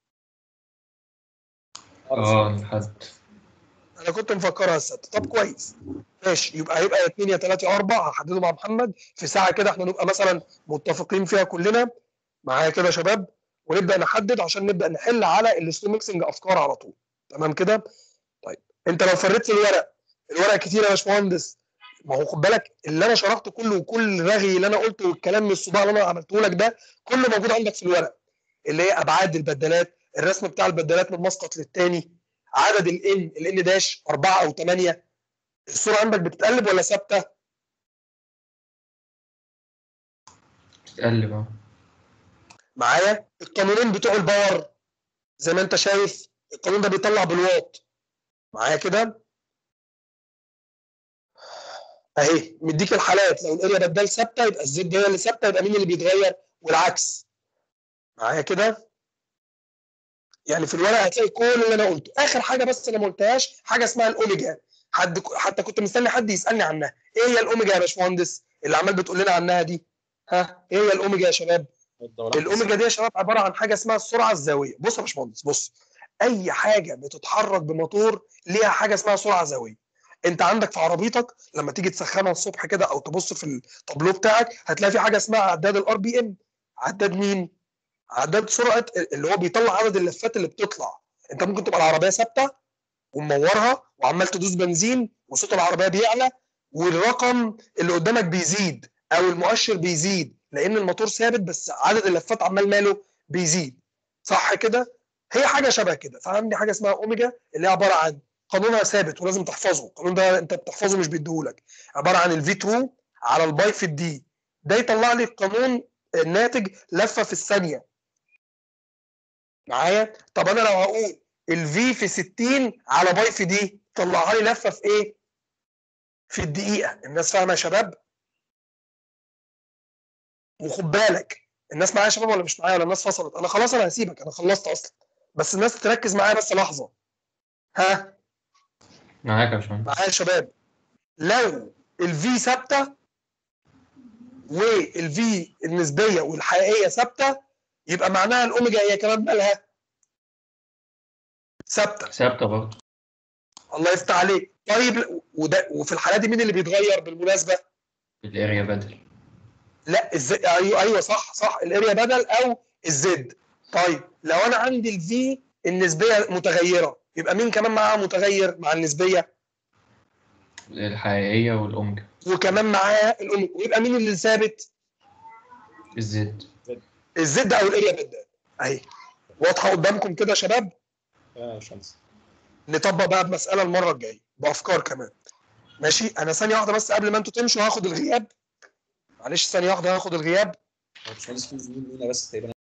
اه لحد انا كنت مفكرها السبت طب كويس ماشي يبقى هيبقى يا اثنين يا ثلاثه يا اربع هحدده مع محمد في ساعه كده احنا نبقى مثلا متفقين فيها كلنا معايا كده يا شباب ونبدا نحدد عشان نبدا نحل على الستو ميكسنج افكار على طول تمام كده طيب انت لو فريت في الورق الورق كتير يا باشمهندس ما هو خد بالك اللي انا شرحته كله وكل رغي اللي انا قلته والكلام من الصداع اللي انا عملته لك ده كله موجود عندك في الورق اللي هي ابعاد البدلات الرسم بتاع البدلات من مسقط للتاني عدد الان الان داش أربعة او ثمانية الصورة عندك بتتقلب ولا ثابتة؟ تقلب اه معايا القانونين بتوع الباور زي ما انت شايف القانون ده بيطلع بالواط معايا كده اهي مديك الحالات لو الاريا بدال ثابته يبقى الزد هي اللي ثابته يبقى مين اللي بيتغير والعكس معايا كده يعني في الورقه هتلاقي كل اللي انا قلته اخر حاجه بس انا ما قلتهاش حاجه اسمها الاوميجا حد حتى كنت مستني حد يسالني عنها ايه هي الاوميجا يا باشمهندس اللي عمال بتقول لنا عنها دي ها ايه هي الاوميجا يا شباب الدوران الاوميجا دي يا شباب عباره عن حاجه اسمها السرعه الزاويه بص يا باشمهندس بص اي حاجه بتتحرك بموتور ليها حاجه اسمها سرعه زاويه انت عندك في عربيتك لما تيجي تسخنها الصبح كده او تبص في التابلو بتاعك هتلاقي في حاجه اسمها عداد الار بي ام عداد مين عداد سرعه اللي هو بيطلع عدد اللفات اللي بتطلع انت ممكن تبقى العربيه ثابته ومنورها وعمال تدوس بنزين وصوت العربيه بيعلى والرقم اللي قدامك بيزيد او المؤشر بيزيد لان الموتور ثابت بس عدد اللفات عمال ماله بيزيد صح كده هي حاجه شبه كده فعندي حاجه اسمها اوميجا اللي هي عباره عن قانونها ثابت ولازم تحفظه القانون ده انت بتحفظه مش بيديهولك عباره عن الفي 2 على الباي في الدي ده يطلع لي القانون الناتج لفه في الثانيه معايا طب انا لو هقول الفي في 60 على باي في دي طلعها لي لفه في ايه في الدقيقه الناس فاهمه يا شباب وخد بالك الناس معايا يا شباب ولا مش معايا ولا الناس فصلت انا خلاص انا هسيبك انا خلصت اصلا بس الناس تركز معايا بس لحظه ها معاك يا باشمهندس معايا يا شباب لو الفي ثابته والفي النسبيه والحقيقيه ثابته يبقى معناها الاوميجا هي كمان مالها ثابته ثابتة برضه الله يفتح عليك طيب وده وفي الحالات دي مين اللي بيتغير بالمناسبه الاريا بدل لا ازاي ايوه ايوه صح صح الاريا بدل او الزد طيب لو انا عندي الفي النسبيه متغيره يبقى مين كمان معاها متغير مع النسبيه الحقيقية والأوميجا وكمان معاها الاوميجا ويبقى مين اللي ثابت الزد الزد او الاريا بدل اهي واضحه قدامكم كده يا شباب يا شمس نطبق بقى بمساله المره الجايه بافكار كمان ماشي انا ثانيه واحده بس قبل ما انتوا تمشوا هاخد الغياب معلش ثانيه واحده هاخد الغياب هو باشمهندس في زميل لينا بس تقريبا